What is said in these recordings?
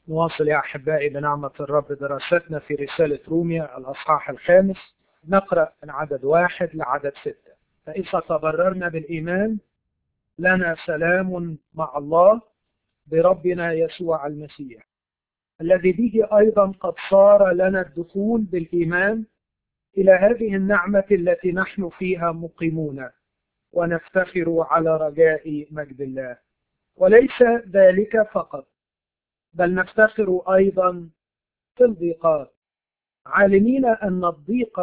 نواصل يا أحبائي بنعمة الرب دراستنا في رسالة روميا الأصحاح الخامس نقرأ من عدد واحد لعدد ستة فإذا تبررنا بالإيمان لنا سلام مع الله بربنا يسوع المسيح الذي به أيضا قد صار لنا الدخول بالإيمان إلى هذه النعمة التي نحن فيها مقيمون ونفتخر على رجاء مجد الله وليس ذلك فقط بل نفتخر أيضا في الضيقات عالمين أن الضيق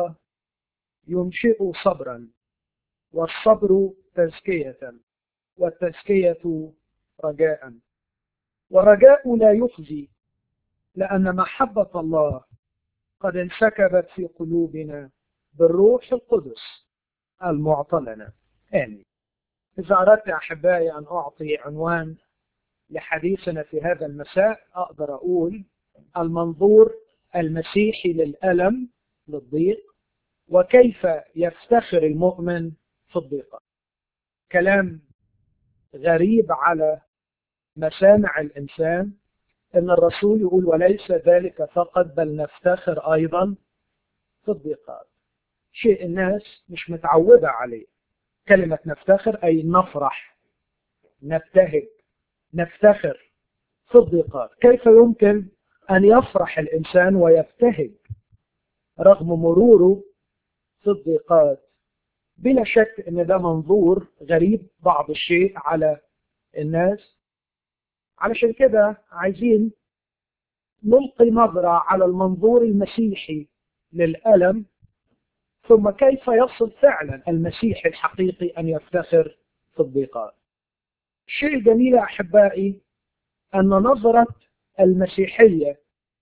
ينشئ صبرا والصبر تزكية والتزكية رجاء والرجاء لا يخزي لأن محبة الله قد انسكبت في قلوبنا بالروح القدس المعطى لنا آمين إذا أردت أحبائي أن أعطي عنوان لحديثنا في هذا المساء أقدر أقول المنظور المسيحي للألم للضيق وكيف يفتخر المؤمن في الضيقة كلام غريب على مسامع الإنسان أن الرسول يقول وليس ذلك فقط بل نفتخر أيضا في الضيقات شيء الناس مش متعودة عليه كلمة نفتخر أي نفرح نبتهج نفتخر في الضيقات كيف يمكن أن يفرح الإنسان ويبتهج رغم مروره في الضيقات بلا شك أن ده منظور غريب بعض الشيء على الناس علشان كده عايزين نلقي نظرة على المنظور المسيحي للألم ثم كيف يصل فعلا المسيح الحقيقي أن يفتخر في الضيقات شيء جميل أحبائي أن نظرة المسيحية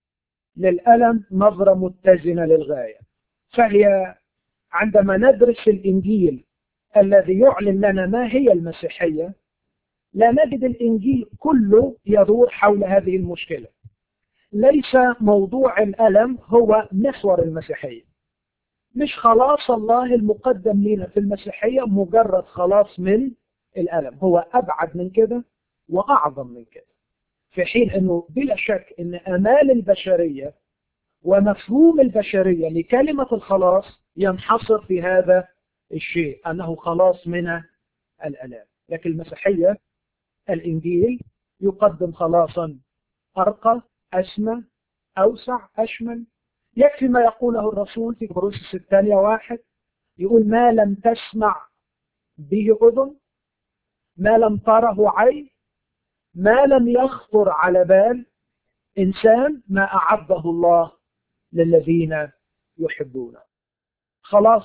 للألم نظرة متزنة للغاية فهي عندما ندرس الإنجيل الذي يعلن لنا ما هي المسيحية لا نجد الإنجيل كله يدور حول هذه المشكلة ليس موضوع الألم هو محور المسيحية مش خلاص الله المقدم لنا في المسيحية مجرد خلاص من الألم هو أبعد من كده وأعظم من كده في حين أنه بلا شك أن أمال البشرية ومفهوم البشرية لكلمة الخلاص ينحصر في هذا الشيء أنه خلاص من الألام لكن المسيحية الإنجيل يقدم خلاصا أرقى أسمى أوسع أشمل يكفي ما يقوله الرسول في كورنثوس الثانية واحد يقول ما لم تسمع به أذن ما لم تره عين ما لم يخطر على بال إنسان ما أعده الله للذين يحبونه خلاص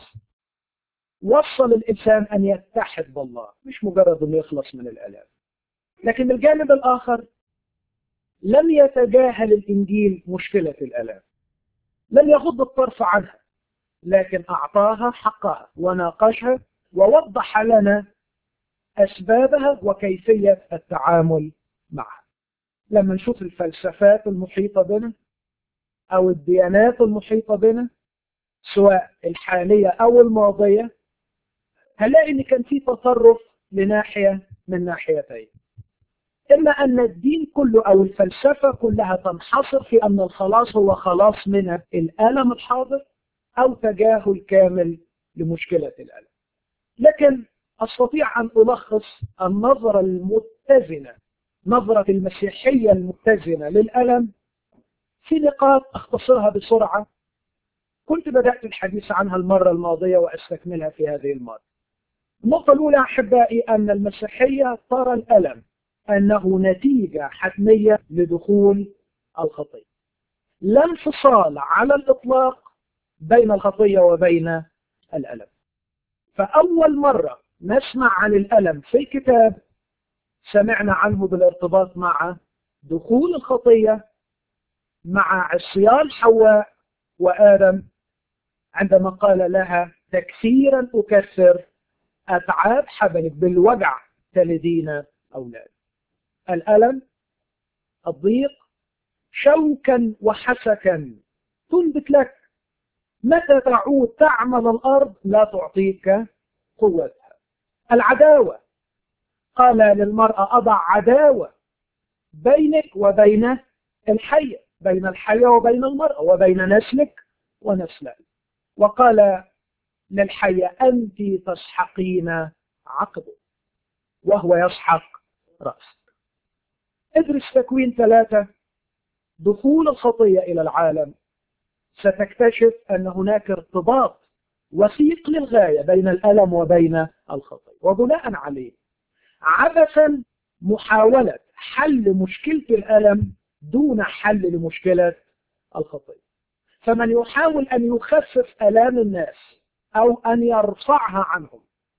وصل الإنسان أن يتحد بالله مش مجرد أنه يخلص من الألام لكن الجانب الآخر لم يتجاهل الإنجيل مشكلة الألام لم يغض الطرف عنها لكن أعطاها حقها وناقشها ووضح لنا أسبابها وكيفية التعامل معها لما نشوف الفلسفات المحيطة بنا أو الديانات المحيطة بنا سواء الحالية أو الماضية هنلاقي إن كان في تطرف لناحية من ناحيتين إما أن الدين كله أو الفلسفة كلها تنحصر في أن الخلاص هو خلاص من الألم الحاضر أو تجاهل كامل لمشكلة الألم لكن أستطيع أن ألخص النظرة المتزنة نظرة المسيحية المتزنة للألم في نقاط أختصرها بسرعة كنت بدأت الحديث عنها المرة الماضية وأستكملها في هذه المرة النقطة الأولى أحبائي أن المسيحية ترى الألم أنه نتيجة حتمية لدخول الخطية لا انفصال على الإطلاق بين الخطية وبين الألم فأول مرة نسمع عن الألم في الكتاب سمعنا عنه بالارتباط مع دخول الخطية مع عصيان حواء وآدم عندما قال لها تكثيرا أكثر أتعاب حبلك بالوجع تلدين أولاد الألم الضيق شوكا وحسكا تنبت لك متى تعود تعمل الأرض لا تعطيك قوتها العداوة قال للمرأة أضع عداوة بينك وبين الحية بين الحية وبين المرأة وبين نسلك ونسلك وقال للحية أنت تسحقين عقبه وهو يسحق رأسك ادرس تكوين ثلاثة دخول الخطية إلى العالم ستكتشف أن هناك ارتباط وثيق للغاية بين الألم وبين الخطية وبناء عليه عبثا محاولة حل مشكلة الألم دون حل لمشكلة الخطية فمن يحاول أن يخفف ألام الناس أو أن يرفعها عنهم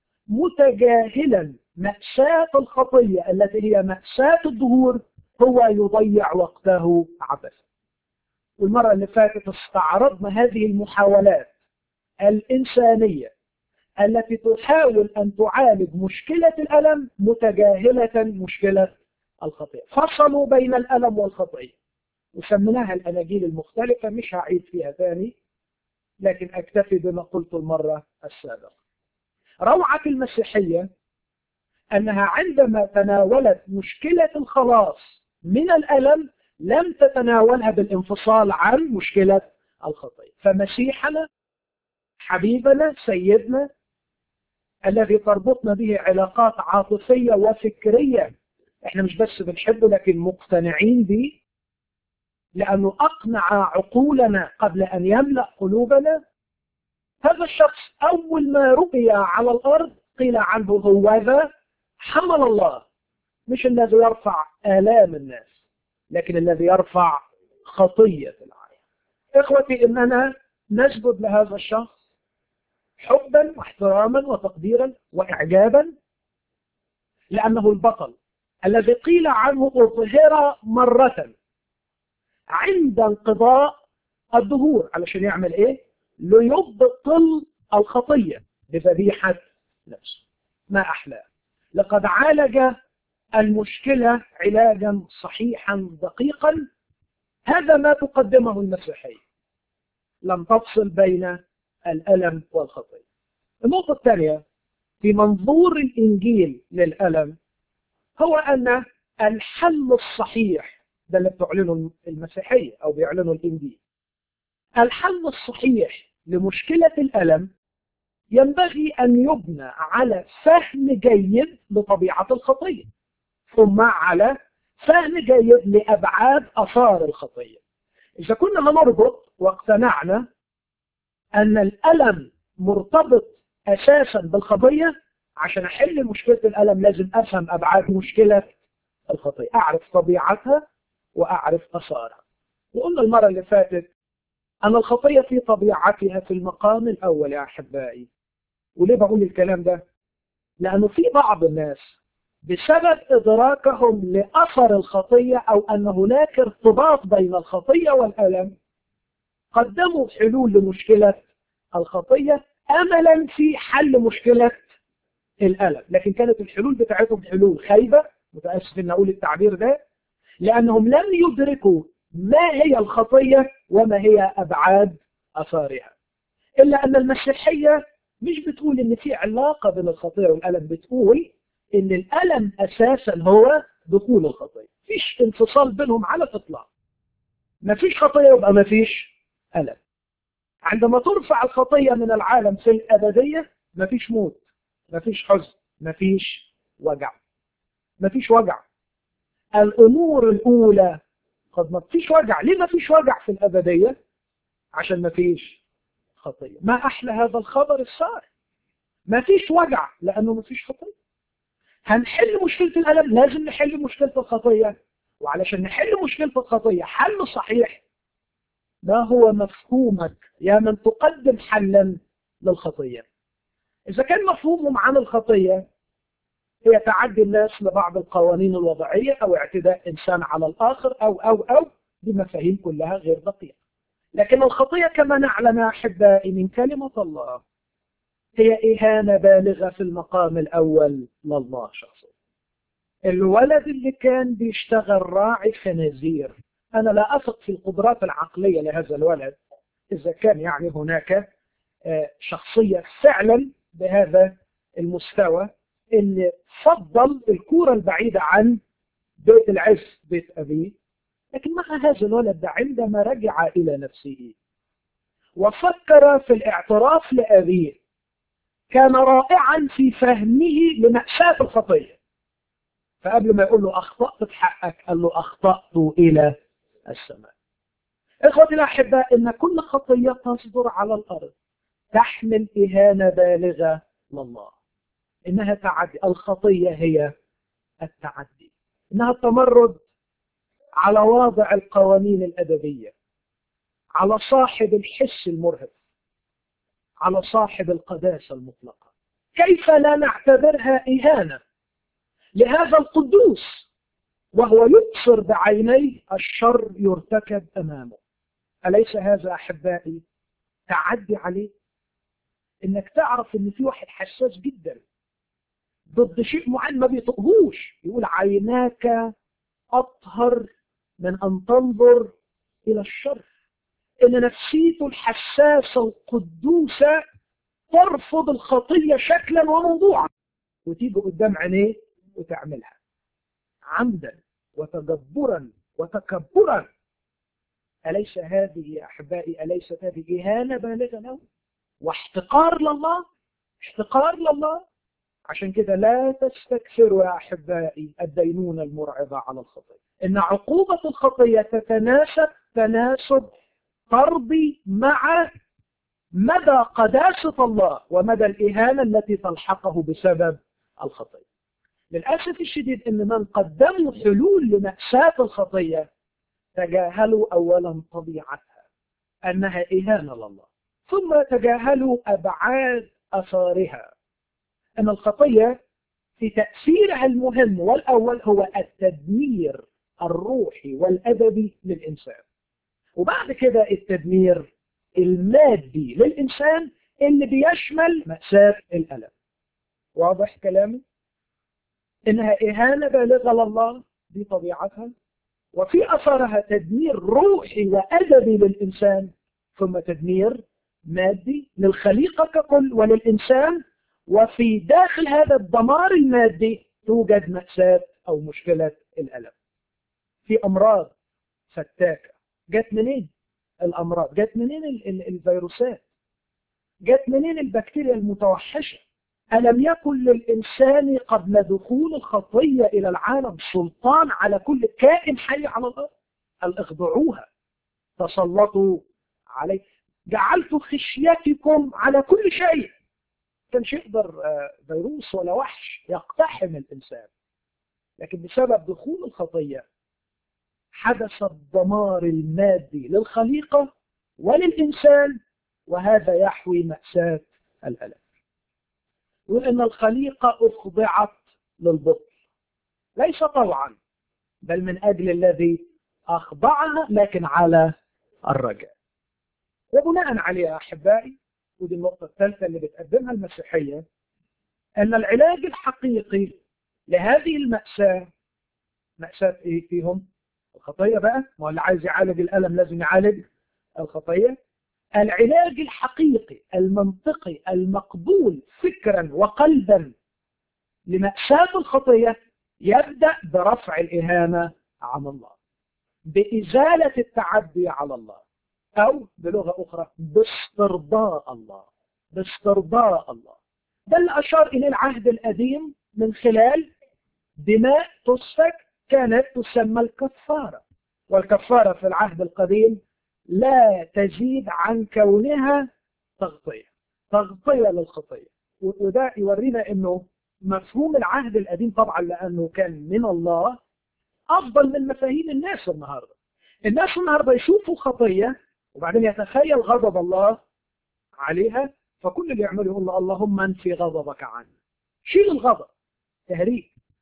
متجاهلا مأساة الخطية التي هي مأساة الظهور هو يضيع وقته عبثا والمرة اللي فاتت استعرضنا هذه المحاولات الإنسانية التي تحاول أن تعالج مشكلة الألم متجاهلة مشكلة الخطيئة فصلوا بين الألم والخطيئة وسميناها الأناجيل المختلفة مش هعيد فيها ثاني لكن أكتفي بما قلت المرة السابقة روعة المسيحية أنها عندما تناولت مشكلة الخلاص من الألم لم تتناولها بالانفصال عن مشكلة الخطية فمسيحنا حبيبنا سيدنا الذي تربطنا به علاقات عاطفية وفكرية احنا مش بس بنحبه لكن مقتنعين به لأنه أقنع عقولنا قبل أن يملأ قلوبنا هذا الشخص أول ما رؤي على الأرض قيل عنه هو ذا حمل الله مش الذي يرفع آلام الناس لكن الذي يرفع خطية العالم إخوتي إننا نسجد لهذا الشخص حبا واحتراما وتقديرا وإعجابا لأنه البطل الذي قيل عنه أظهر مرة عند انقضاء الظهور علشان يعمل إيه؟ ليبطل الخطية بذبيحة نفسه ما أحلاه لقد عالج المشكلة علاجا صحيحا دقيقا هذا ما تقدمه المسيحية لم تفصل بين الألم والخطية النقطة الثانية في منظور الإنجيل للألم هو أن الحل الصحيح ده اللي بتعلنه المسيحية أو بيعلنه الإنجيل الحل الصحيح لمشكلة الألم ينبغي أن يبنى على فهم جيد لطبيعة الخطية ثم على فهم جيد لأبعاد أثار الخطية إذا كنا نربط واقتنعنا أن الألم مرتبط أساسا بالخطية عشان أحل مشكلة الألم لازم أفهم أبعاد مشكلة الخطية أعرف طبيعتها وأعرف أثارها وقلنا المرة اللي فاتت أن الخطية في طبيعتها في المقام الأول يا أحبائي وليه بقول الكلام ده لأنه في بعض الناس بسبب إدراكهم لأثر الخطية أو أن هناك ارتباط بين الخطية والألم قدموا حلول لمشكلة الخطية أملا في حل مشكلة الألم لكن كانت الحلول بتاعتهم حلول خايبة متأسف أن أقول التعبير ده لأنهم لم يدركوا ما هي الخطية وما هي أبعاد أثارها إلا أن المسيحية مش بتقول ان في علاقة بين الخطية والألم بتقول ان الألم أساسا هو دخول الخطية فيش انفصال بينهم على الإطلاق ما فيش خطية يبقى ما فيش ألم عندما ترفع الخطية من العالم في الأبدية ما فيش موت ما فيش حزن ما فيش وجع ما فيش وجع الأمور الأولى قد ما فيش وجع ليه ما فيش وجع في الأبدية عشان ما فيش خطية ما أحلى هذا الخبر السار ما فيش وجع لأنه ما فيش خطية هنحل مشكلة الألم لازم نحل مشكلة الخطية وعلشان نحل مشكلة الخطية حل صحيح ما هو مفهومك يا من تقدم حلا للخطية إذا كان مفهومهم عن الخطية هي تعدي الناس لبعض القوانين الوضعية أو اعتداء إنسان على الآخر أو أو أو بمفاهيم كلها غير دقيقة لكن الخطية كما نعلم أحبائي من كلمة الله هي إهانة بالغة في المقام الأول لله شخصيا الولد اللي كان بيشتغل راعي خنازير أنا لا أثق في القدرات العقلية لهذا الولد إذا كان يعني هناك شخصية فعلا بهذا المستوى اللي فضل الكورة البعيدة عن بيت العز بيت أبيه لكن مع هذا الولد ده عندما رجع إلى نفسه وفكر في الاعتراف لأبيه كان رائعا في فهمه لمأساة الخطية فقبل ما يقول له أخطأت في حقك قال له أخطأت إلى السماء إخوتي الأحباء إن كل خطية تصدر على الأرض تحمل إهانة بالغة لله إنها تعدي الخطية هي التعدي إنها التمرد على واضع القوانين الأدبية على صاحب الحس المرهف على صاحب القداسة المطلقة كيف لا نعتبرها إهانة لهذا القدوس وهو يبصر بعينيه الشر يرتكب أمامه أليس هذا أحبائي تعدي عليه إنك تعرف إن في واحد حساس جدا ضد شيء معين ما بيطقهوش يقول عيناك أطهر من أن تنظر إلى الشر إن نفسيته الحساسة القدوسة ترفض الخطية شكلا وموضوعا وتيجي قدام عينيه وتعملها عمدا وتجبرا وتكبرا أليس هذه يا أحبائي أليست هذه إهانة بالغة له واحتقار لله احتقار لله عشان كده لا تستكثروا يا أحبائي الدينونة المرعبة على الخطية إن عقوبة الخطية تتناسب تناسب ترضي مع مدى قداسة الله ومدى الإهانة التي تلحقه بسبب الخطية للأسف الشديد أن من قدموا حلول لمأساة الخطية تجاهلوا أولا طبيعتها أنها إهانة لله ثم تجاهلوا أبعاد أثارها أن الخطية في تأثيرها المهم والأول هو التدمير الروحي والأدبي للإنسان وبعد كده التدمير المادي للإنسان اللي بيشمل مأساة الألم واضح كلامي؟ إنها إهانة بالغة لله دي طبيعتها وفي أثرها تدمير روحي وأدبي للإنسان ثم تدمير مادي للخليقة ككل وللإنسان وفي داخل هذا الدمار المادي توجد مأساة أو مشكلة الألم في أمراض فتاكة جت منين الأمراض جت منين الفيروسات جت منين البكتيريا المتوحشة ألم يكن للإنسان قبل دخول الخطية إلى العالم سلطان على كل كائن حي على الأرض قال اخضعوها تسلطوا عليه جعلت خشيتكم على كل شيء كانش يقدر فيروس ولا وحش يقتحم الإنسان لكن بسبب دخول الخطية حدث الدمار المادي للخليقة وللإنسان وهذا يحوي مأساة الألم يقول إن الخليقة أخضعت للبطل ليس طوعا بل من أجل الذي أخضعها لكن على الرجاء وبناء عليها أحبائي ودي النقطة الثالثة اللي بتقدمها المسيحية أن العلاج الحقيقي لهذه المأساة مأساة إيه فيهم؟ الخطية بقى ما اللي عايز يعالج الألم لازم يعالج الخطية العلاج الحقيقي المنطقي المقبول فكرا وقلبا لمأساة الخطية يبدأ برفع الإهانة عن الله بإزالة التعدي على الله أو بلغة أخرى باسترضاء الله باسترضاء الله ده اللي أشار إليه العهد القديم من خلال دماء تسفك كانت تسمى الكفارة والكفارة في العهد القديم لا تزيد عن كونها تغطية تغطية للخطية وده يورينا انه مفهوم العهد القديم طبعا لانه كان من الله افضل من مفاهيم الناس النهارده الناس النهارده يشوفوا خطيه وبعدين يتخيل غضب الله عليها فكل اللي يعمله يقول له اللهم انفي غضبك عني شيل الغضب تهريج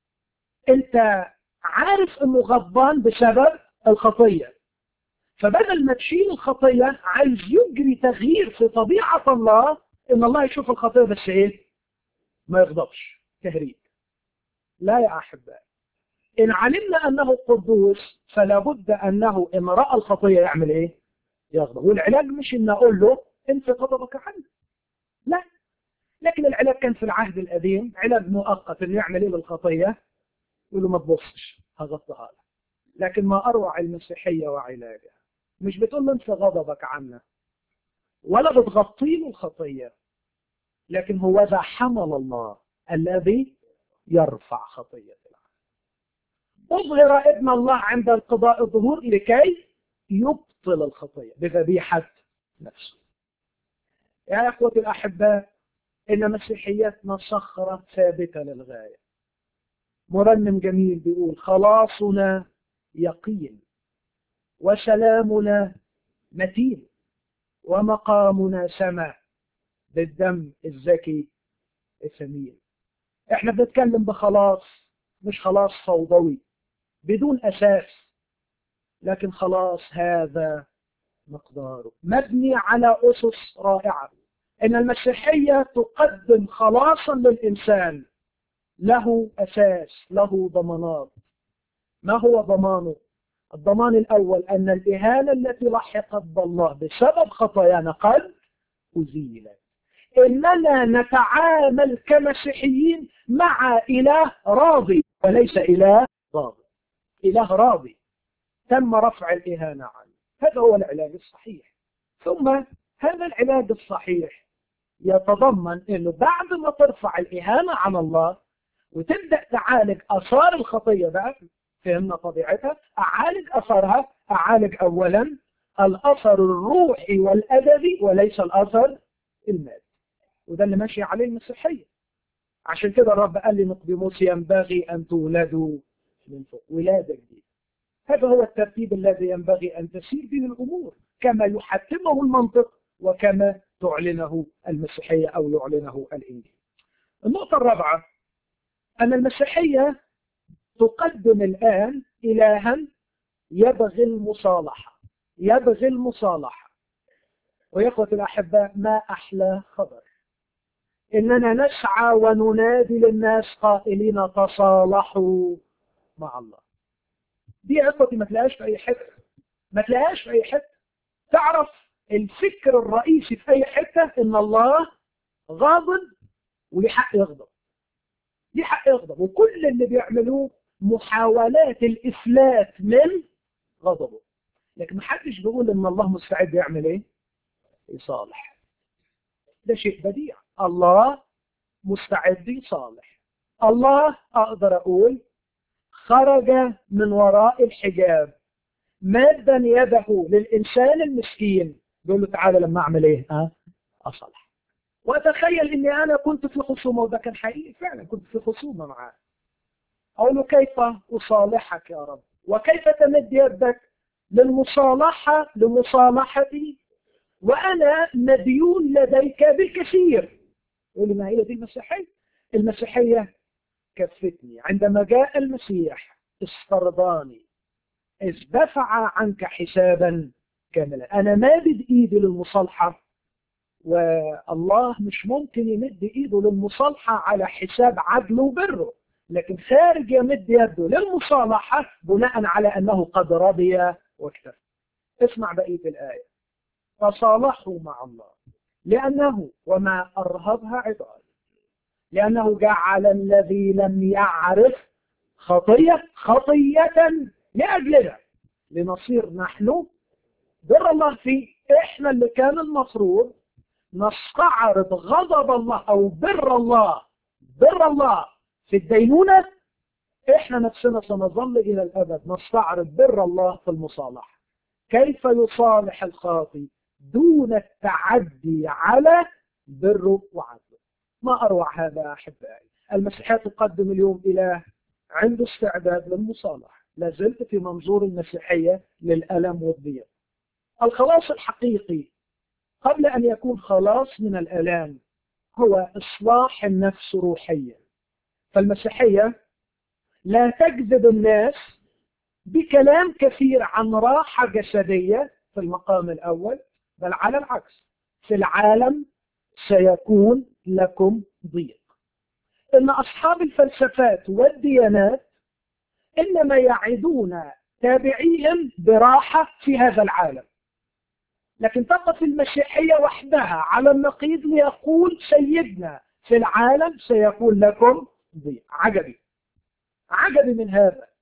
انت عارف انه غضبان بسبب الخطيه فبدل ما تشيل الخطيه عايز يجري تغيير في طبيعه الله ان الله يشوف الخطيه بس ايه ما يغضبش تهريج لا يا احبائي ان علمنا انه قدوس فلا بد انه ان راى الخطيه يعمل ايه يغضب والعلاج مش ان اقول له انت غضبك عني لا لكن العلاج كان في العهد القديم علاج مؤقت انه يعمل ايه للخطيه يقول له ما تبصش هغطيها لك لكن ما أروع المسيحية وعلاجها مش بتقول له انت غضبك عنا ولا بتغطي له الخطية لكن هو ذا حمل الله الذي يرفع خطية العالم أظهر ابن الله عند انقضاء الظهور لكي يبطل الخطية بذبيحة نفسه يا أخوتي الأحباء إن مسيحيتنا صخرة ثابتة للغاية مرنم جميل بيقول خلاصنا يقين وسلامنا متين ومقامنا سماء بالدم الزكي الثمين احنا بنتكلم بخلاص مش خلاص فوضوي بدون اساس لكن خلاص هذا مقداره مبني على اسس رائعه ان المسيحيه تقدم خلاصا للانسان له اساس له ضمانات ما هو ضمانه الضمان الاول ان الاهانه التي لحقت بالله بسبب خطايانا قد ازيلت اننا نتعامل كمسيحيين مع اله راضي وليس اله راضي اله راضي تم رفع الاهانه عنه هذا هو العلاج الصحيح ثم هذا العلاج الصحيح يتضمن انه بعد ما ترفع الاهانه عن الله وتبدا تعالج اثار الخطيه بقى فهمنا طبيعتها اعالج اثرها اعالج اولا الاثر الروحي والادبي وليس الاثر المادي وده اللي ماشي عليه المسيحيه عشان كده الرب قال لنقدموس ينبغي ان تولدوا من فوق ولاده جديده هذا هو الترتيب الذي ينبغي ان تسير به الامور كما يحتمه المنطق وكما تعلنه المسيحيه او يعلنه الانجيل. النقطه الرابعه ان المسيحيه تقدم الآن إلها يبغي المصالحة يبغي المصالحة ويا اخوتي الأحباء ما أحلى خبر إننا نسعى وننادي للناس قائلين تصالحوا مع الله دي يا اخوتي ما تلاقيهاش في أي حتة ما تلاقيهاش في أي حتة تعرف الفكر الرئيسي في أي حتة إن الله غاضب وليه حق يغضب ليه حق يغضب وكل اللي بيعملوه محاولات الإفلات من غضبه لكن محدش بيقول إن الله مستعد يعمل إيه؟ يصالح ده شيء بديع الله مستعد يصالح الله أقدر أقول خرج من وراء الحجاب مادا يده للإنسان المسكين بيقول له تعالى لما أعمل إيه؟ أه؟ أصلح وأتخيل إني أنا كنت في خصومة وده كان حقيقي فعلا كنت في خصومة معاه أقول له كيف أصالحك يا رب وكيف تمد يدك للمصالحة لمصالحتي وأنا مديون لديك بالكثير يقول لي ما هي دي المسيحية المسيحية كفتني عندما جاء المسيح استرضاني إذ دفع عنك حسابا كاملا أنا مادد إيدي للمصالحة والله مش ممكن يمد إيده للمصالحة على حساب عدله وبره لكن خارج يمد يده للمصالحة بناء على أنه قد رضي واكتفى اسمع بقية الآية تصالحوا مع الله لأنه وما أرهبها عباد لأنه جعل الذي لم يعرف خطية خطية لأجلنا لنصير نحن بر الله فيه إحنا اللي كان المفروض نستعرض غضب الله أو بر الله بر الله في الدينونة إحنا نفسنا سنظل إلى الأبد نستعرض بر الله في المصالحة كيف يصالح الخاطي دون التعدي على بره وعدله ما أروع هذا أحبائي المسيحية تقدم اليوم إله عنده استعداد للمصالحة لازلت في منظور المسيحية للألم والضيق الخلاص الحقيقي قبل أن يكون خلاص من الألام هو إصلاح النفس روحيا فالمسيحية لا تجذب الناس بكلام كثير عن راحة جسدية في المقام الأول بل على العكس في العالم سيكون لكم ضيق إن أصحاب الفلسفات والديانات إنما يعدون تابعيهم براحة في هذا العالم لكن تقف المسيحية وحدها على النقيض ليقول سيدنا في العالم سيكون لكم ضيق عجبي عجبي من هذا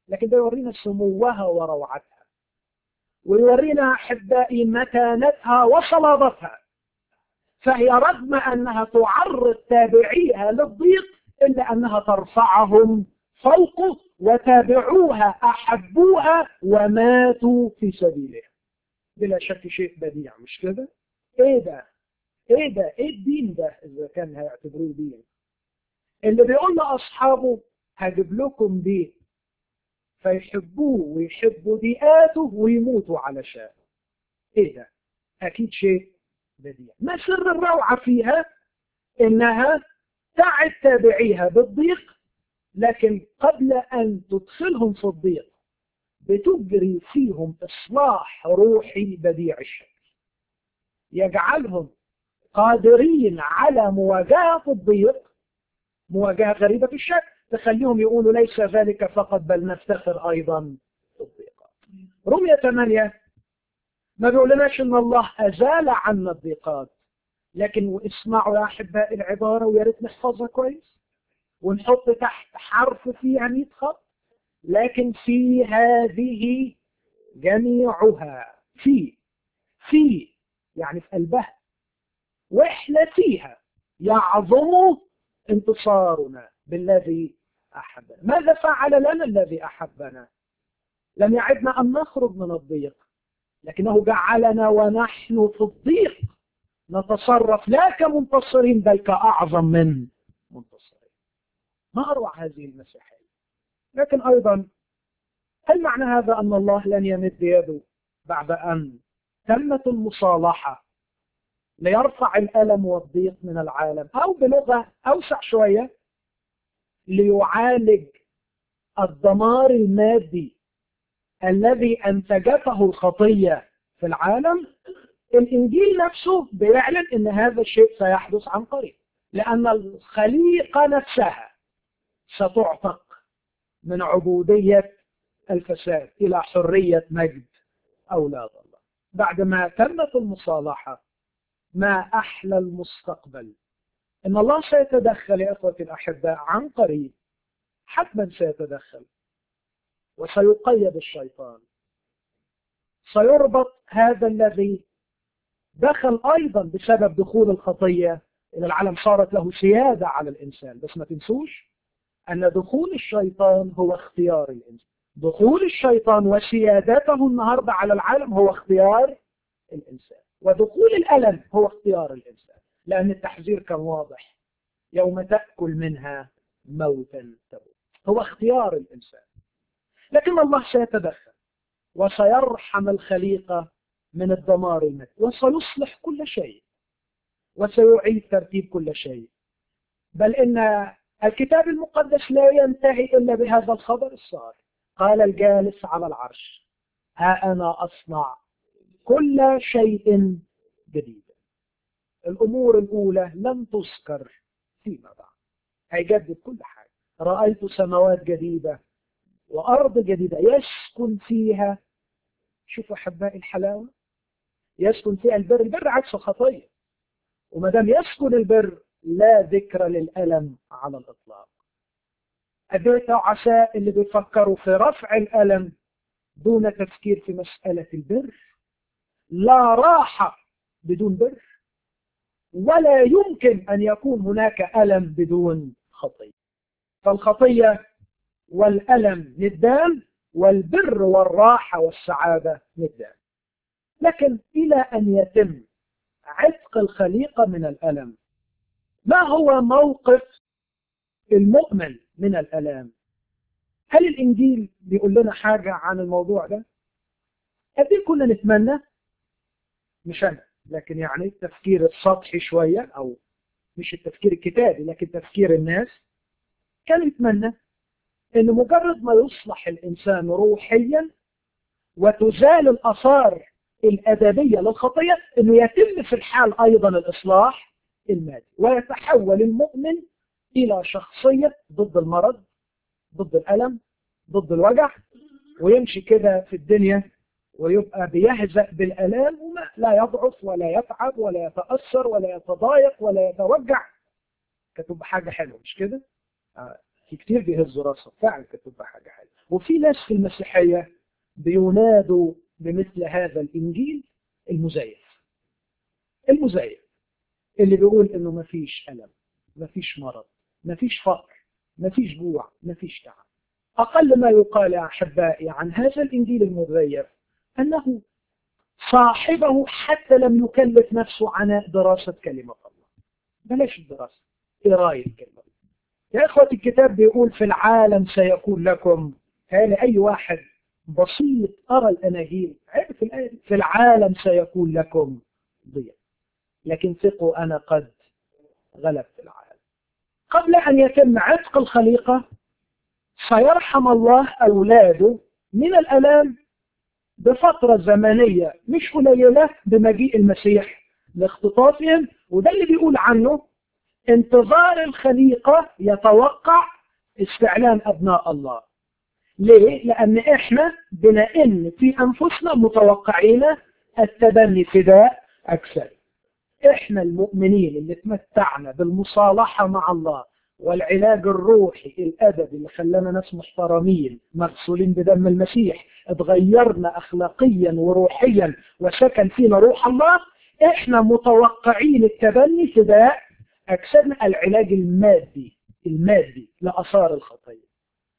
لكن ده يورينا سموها وروعتها ويورينا أحبائي متانتها وصلابتها فهي رغم أنها تعرض تابعيها للضيق إلا أنها ترفعهم فوقه وتابعوها أحبوها وماتوا في سبيله بلا شك شيء بديع مش كده ايه ده ايه ده ايه الدين ده اذا كان هيعتبروه دين اللي بيقول لاصحابه هجيب لكم دين فيحبوه ويحبوا ديئاته ويموتوا علشان ايه ده اكيد شيء بديع ما سر الروعة فيها انها تعد تابعيها بالضيق لكن قبل ان تدخلهم في الضيق بتجري فيهم اصلاح روحي بديع الشكل يجعلهم قادرين على مواجهة الضيق مواجهة غريبة في الشكل تخليهم يقولوا ليس ذلك فقط بل نفتخر أيضا في الضيقات رمية 8 ما بيقولناش ان الله أزال عنا الضيقات لكن اسمعوا يا أحباء العبارة ويا ريت نحفظها كويس ونحط تحت حرف فيها 100 خط لكن في هذه جميعها في في يعني في قلبها واحنا فيها يعظم انتصارنا بالذي احبنا ماذا فعل لنا الذي احبنا لم يعدنا ان نخرج من الضيق لكنه جعلنا ونحن في الضيق نتصرف لا كمنتصرين بل كاعظم من منتصرين ما اروع هذه المسيحيه لكن ايضا هل معنى هذا ان الله لن يمد يده بعد ان تمت المصالحه ليرفع الألم والضيق من العالم أو بلغة أوسع شوية ليعالج الدمار المادي الذي أنتجته الخطية في العالم الإنجيل نفسه بيعلن أن هذا الشيء سيحدث عن قريب لأن الخليقة نفسها ستعتق من عبودية الفساد إلى حرية مجد أولاد الله بعدما تمت المصالحة ما أحلى المستقبل إن الله سيتدخل يا أخوتي الأحباء عن قريب حتما سيتدخل وسيقيد الشيطان سيربط هذا الذي دخل أيضا بسبب دخول الخطية إلى العالم صارت له سيادة على الإنسان بس ما تنسوش أن دخول الشيطان هو اختيار الإنسان دخول الشيطان وسيادته النهاردة على العالم هو اختيار الإنسان ودخول الألم هو اختيار الإنسان لأن التحذير كان واضح يوم تأكل منها موتا تموت هو اختيار الإنسان لكن الله سيتدخل وسيرحم الخليقة من الدمار المادي وسيصلح كل شيء وسيعيد ترتيب كل شيء بل إن الكتاب المقدس لا ينتهي إلا بهذا الخبر الصار قال الجالس على العرش ها أنا أصنع كل شيء جديد الأمور الأولى لم تذكر فيما بعد هيجدد كل حاجة رأيت سماوات جديدة وأرض جديدة يسكن فيها شوفوا أحبائي الحلاوة يسكن فيها البر البر عكس الخطية وما دام يسكن البر لا ذكر للألم على الإطلاق أديت عساء اللي بيفكروا في رفع الألم دون تفكير في مسألة البر لا راحة بدون بر ولا يمكن أن يكون هناك ألم بدون خطية فالخطية والألم ندان والبر والراحة والسعادة ندان لكن إلى أن يتم عتق الخليقة من الألم ما هو موقف المؤمن من الألام هل الإنجيل بيقول لنا حاجة عن الموضوع ده قد كنا نتمنى مش أنا لكن يعني التفكير السطحي شوية أو مش التفكير الكتابي لكن تفكير الناس كان يتمنى أن مجرد ما يصلح الإنسان روحيا وتزال الأثار الأدبية للخطية أنه يتم في الحال أيضا الإصلاح المادي ويتحول المؤمن إلى شخصية ضد المرض ضد الألم ضد الوجع ويمشي كده في الدنيا ويبقى بيهزأ بالألام وما لا يضعف ولا يتعب ولا يتأثر ولا يتضايق ولا يتوجع كتب حاجة حلوة مش كده في كتير بيهزوا راسهم فعلا كانت تبقى حاجة حلوة وفي ناس في المسيحية بينادوا بمثل هذا الإنجيل المزيف المزيف اللي بيقول إنه ما فيش ألم ما فيش مرض ما فيش فقر ما فيش جوع ما فيش تعب أقل ما يقال يا أحبائي عن هذا الإنجيل المزيف أنه صاحبه حتى لم يكلف نفسه عناء دراسة كلمة الله بلاش الدراسة قراية كلمة يا إخوة الكتاب بيقول في العالم سيكون لكم هل أي واحد بسيط أرى الأناجيل عرف الآية في العالم سيكون لكم ضيق لكن ثقوا أنا قد غلبت العالم قبل أن يتم عتق الخليقة سيرحم الله أولاده من الألام بفترة زمنية مش قليلة بمجيء المسيح لاختطافهم وده اللي بيقول عنه انتظار الخليقة يتوقع استعلان أبناء الله ليه؟ لأن إحنا بنئن في أنفسنا متوقعين التبني فداء أكثر إحنا المؤمنين اللي تمتعنا بالمصالحة مع الله والعلاج الروحي الأدبي اللي خلانا ناس محترمين مغسولين بدم المسيح اتغيرنا أخلاقيا وروحيا وسكن فينا روح الله إحنا متوقعين التبني فداء أكثرنا العلاج المادي المادي لأثار الخطية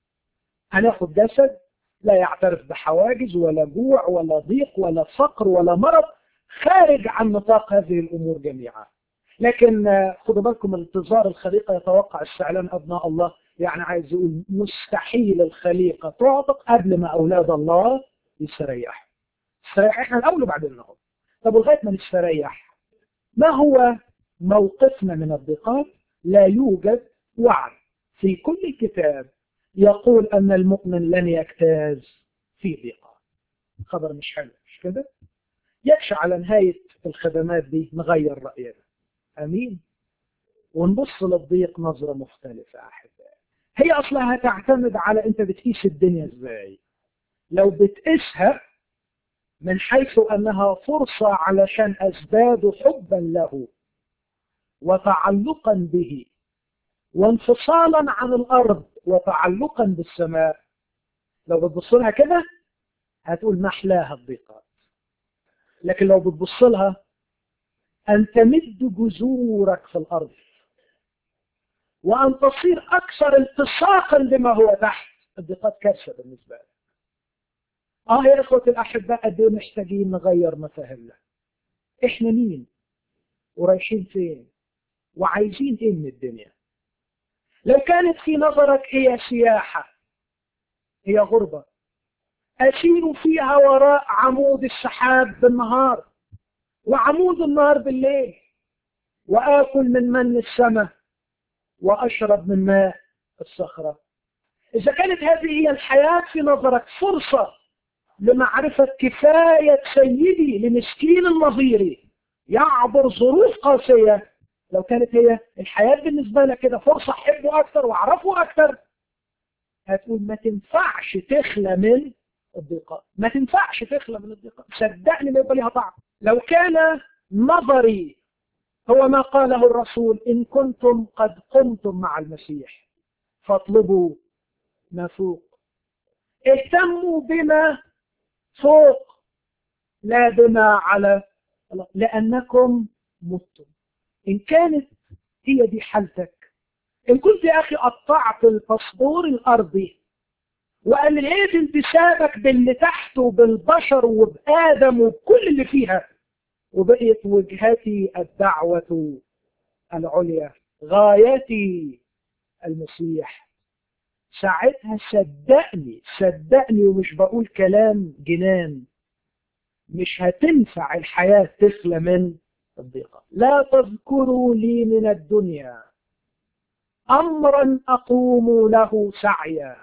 هناخد جسد لا يعترف بحواجز ولا جوع ولا ضيق ولا فقر ولا مرض خارج عن نطاق هذه الأمور جميعا لكن خدوا بالكم انتظار الخليقة يتوقع استعلان أبناء الله يعني عايز يقول مستحيل الخليقة تعتق قبل ما أولاد الله يستريحوا استريح احنا الأول وبعدين نقول طب لغاية ما نستريح ما هو موقفنا من الضيقات لا يوجد وعد في كل الكتاب يقول أن المؤمن لن يجتاز في ضيقات خبر مش حلو مش كده يكشى على نهاية الخدمات دي نغير رأينا أمين ونبص للضيق نظرة مختلفة أحبائي هي أصلها تعتمد على أنت بتقيس الدنيا إزاي لو بتقيسها من حيث أنها فرصة علشان أزداد حبا له وتعلقا به وانفصالا عن الأرض وتعلقا بالسماء لو بتبص لها كده هتقول محلاها الضيقات لكن لو بتبص لها أن تمد جذورك في الأرض وأن تصير أكثر التصاقا بما هو تحت الضيقات كارثة بالنسبة لك آه يا إخوة الأحباء قد محتاجين نغير مفاهيمنا إحنا مين ورايحين فين وعايزين إيه من الدنيا لو كانت في نظرك هي سياحة هي غربة أسير فيها وراء عمود السحاب بالنهار وعمود النار بالليل وآكل من من السماء وأشرب من ماء الصخرة إذا كانت هذه هي الحياة في نظرك فرصة لمعرفة كفاية سيدي لمسكين النظيري يعبر ظروف قاسية لو كانت هي الحياة بالنسبة لك كده فرصة أحبه أكثر وأعرفه أكثر هتقول ما تنفعش تخلى من الضيقات ما تنفعش تخلى من الضيقات صدقني ما يبقى ليها طعم لو كان نظري هو ما قاله الرسول إن كنتم قد قمتم مع المسيح فاطلبوا ما فوق اهتموا بما فوق لا بما على لأنكم متم إن كانت هي دي حالتك إن كنت يا أخي قطعت الباسبور الأرضي وألغيت انتسابك باللي تحته بالبشر وبآدم وبكل اللي فيها وبقيت وجهتي الدعوة العليا غايتي المسيح ساعتها صدقني صدقني ومش بقول كلام جنان مش هتنفع الحياة تخلى من الضيقة لا تذكروا لي من الدنيا أمرا أقوم له سعيا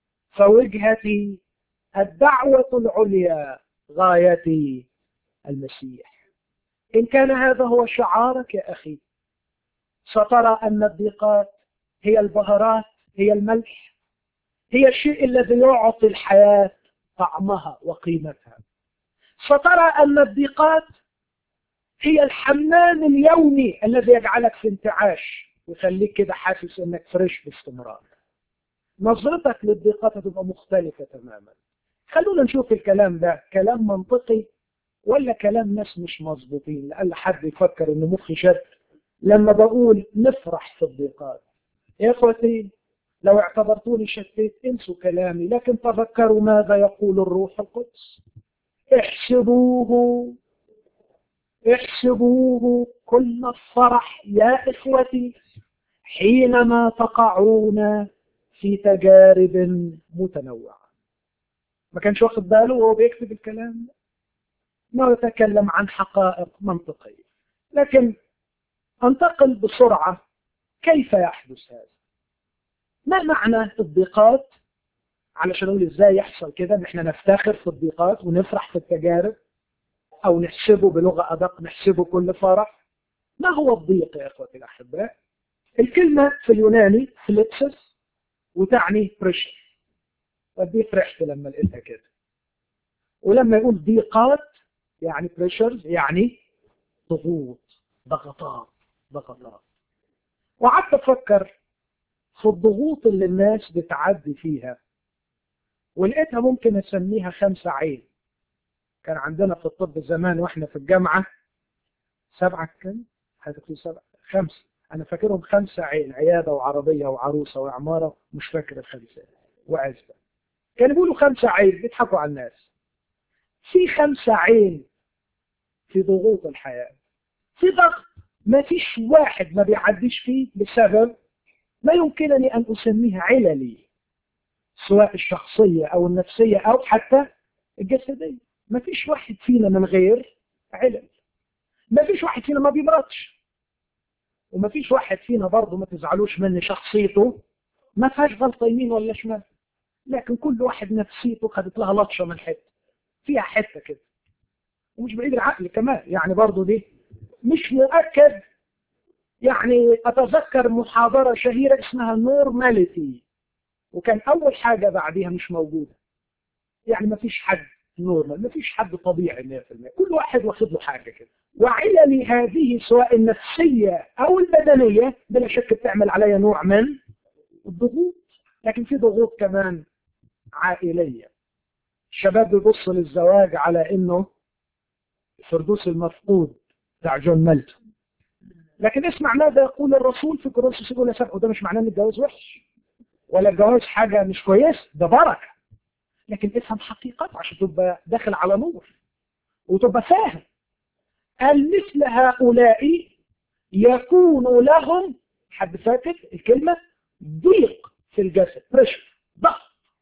فوجهتي الدعوة العليا غايتي المسيح إن كان هذا هو شعارك يا أخي سترى أن الضيقات هي البهارات هي الملح هي الشيء الذي يعطي الحياة طعمها وقيمتها سترى أن الضيقات هي الحمام اليومي الذي يجعلك في انتعاش ويخليك كده حاسس انك فريش باستمرار نظرتك للضيقات هتبقى مختلفة تماما خلونا نشوف الكلام ده كلام منطقي ولا كلام ناس مش مظبوطين لأن حد يفكر إن مخي شد لما بقول نفرح في الضيقات يا اخوتي لو اعتبرتوني شتيت انسوا كلامي لكن تذكروا ماذا يقول الروح القدس احسبوه احسبوه كل الفرح يا اخوتي حينما تقعون في تجارب متنوعة ما كانش واخد باله وهو بيكتب الكلام ما يتكلم عن حقائق منطقية لكن انتقل بسرعة كيف يحدث هذا ما معنى الضيقات علشان نقول ازاي يحصل كده ان احنا نفتخر في الضيقات ونفرح في التجارب او نحسبه بلغة ادق نحسبه كل فرح ما هو الضيق يا اخوتي الاحباء الكلمة في اليوناني فليكسس وتعني بريشر ودي فرحت لما لقيتها كده ولما يقول ضيقات يعني بريشرز يعني ضغوط ضغطات ضغطات وقعدت افكر في الضغوط اللي الناس بتعدي فيها ولقيتها ممكن اسميها خمسة عين كان عندنا في الطب زمان واحنا في الجامعة سبعة كم؟ هتكتب سبعة خمسة انا فاكرهم خمسة عين عيادة وعربية وعروسة وعمارة مش فاكر الخمسة وعزبة كانوا بيقولوا خمسة عين بيضحكوا على الناس في خمسة عين في ضغوط الحياة في ضغط ما فيش واحد ما بيعديش فيه بسبب ما يمكنني أن أسميها عللي سواء الشخصية أو النفسية أو حتى الجسدية ما فيش واحد فينا من غير علل ما فيش واحد فينا ما بيمرضش وما فيش واحد فينا برضه ما تزعلوش مني شخصيته ما فيهاش غلطة يمين ولا شمال لكن كل واحد نفسيته خدت لها لطشة من حتة فيها حتة كده ومش بعيد العقل كمان يعني برضه دي مش مؤكد يعني أتذكر محاضرة شهيرة اسمها نورماليتي وكان أول حاجة بعديها مش موجودة يعني ما فيش حد نورمال ما فيش حد طبيعي 100% كل واحد واخد له حاجة كده وعلل هذه سواء النفسية أو البدنية بلا شك بتعمل عليها نوع من الضغوط لكن في ضغوط كمان عائلية الشباب بيبص للزواج على انه الفردوس المفقود بتاع جون ميلتون لكن اسمع ماذا يقول الرسول في كورنثوس يقول سبع وده مش معناه ان الجواز وحش ولا الجواز حاجة مش كويس ده بركة لكن افهم حقيقته عشان تبقى داخل على نور وتبقى فاهم قال مثل هؤلاء يكون لهم حد فاكر الكلمة ضيق في الجسد بريشر ضغط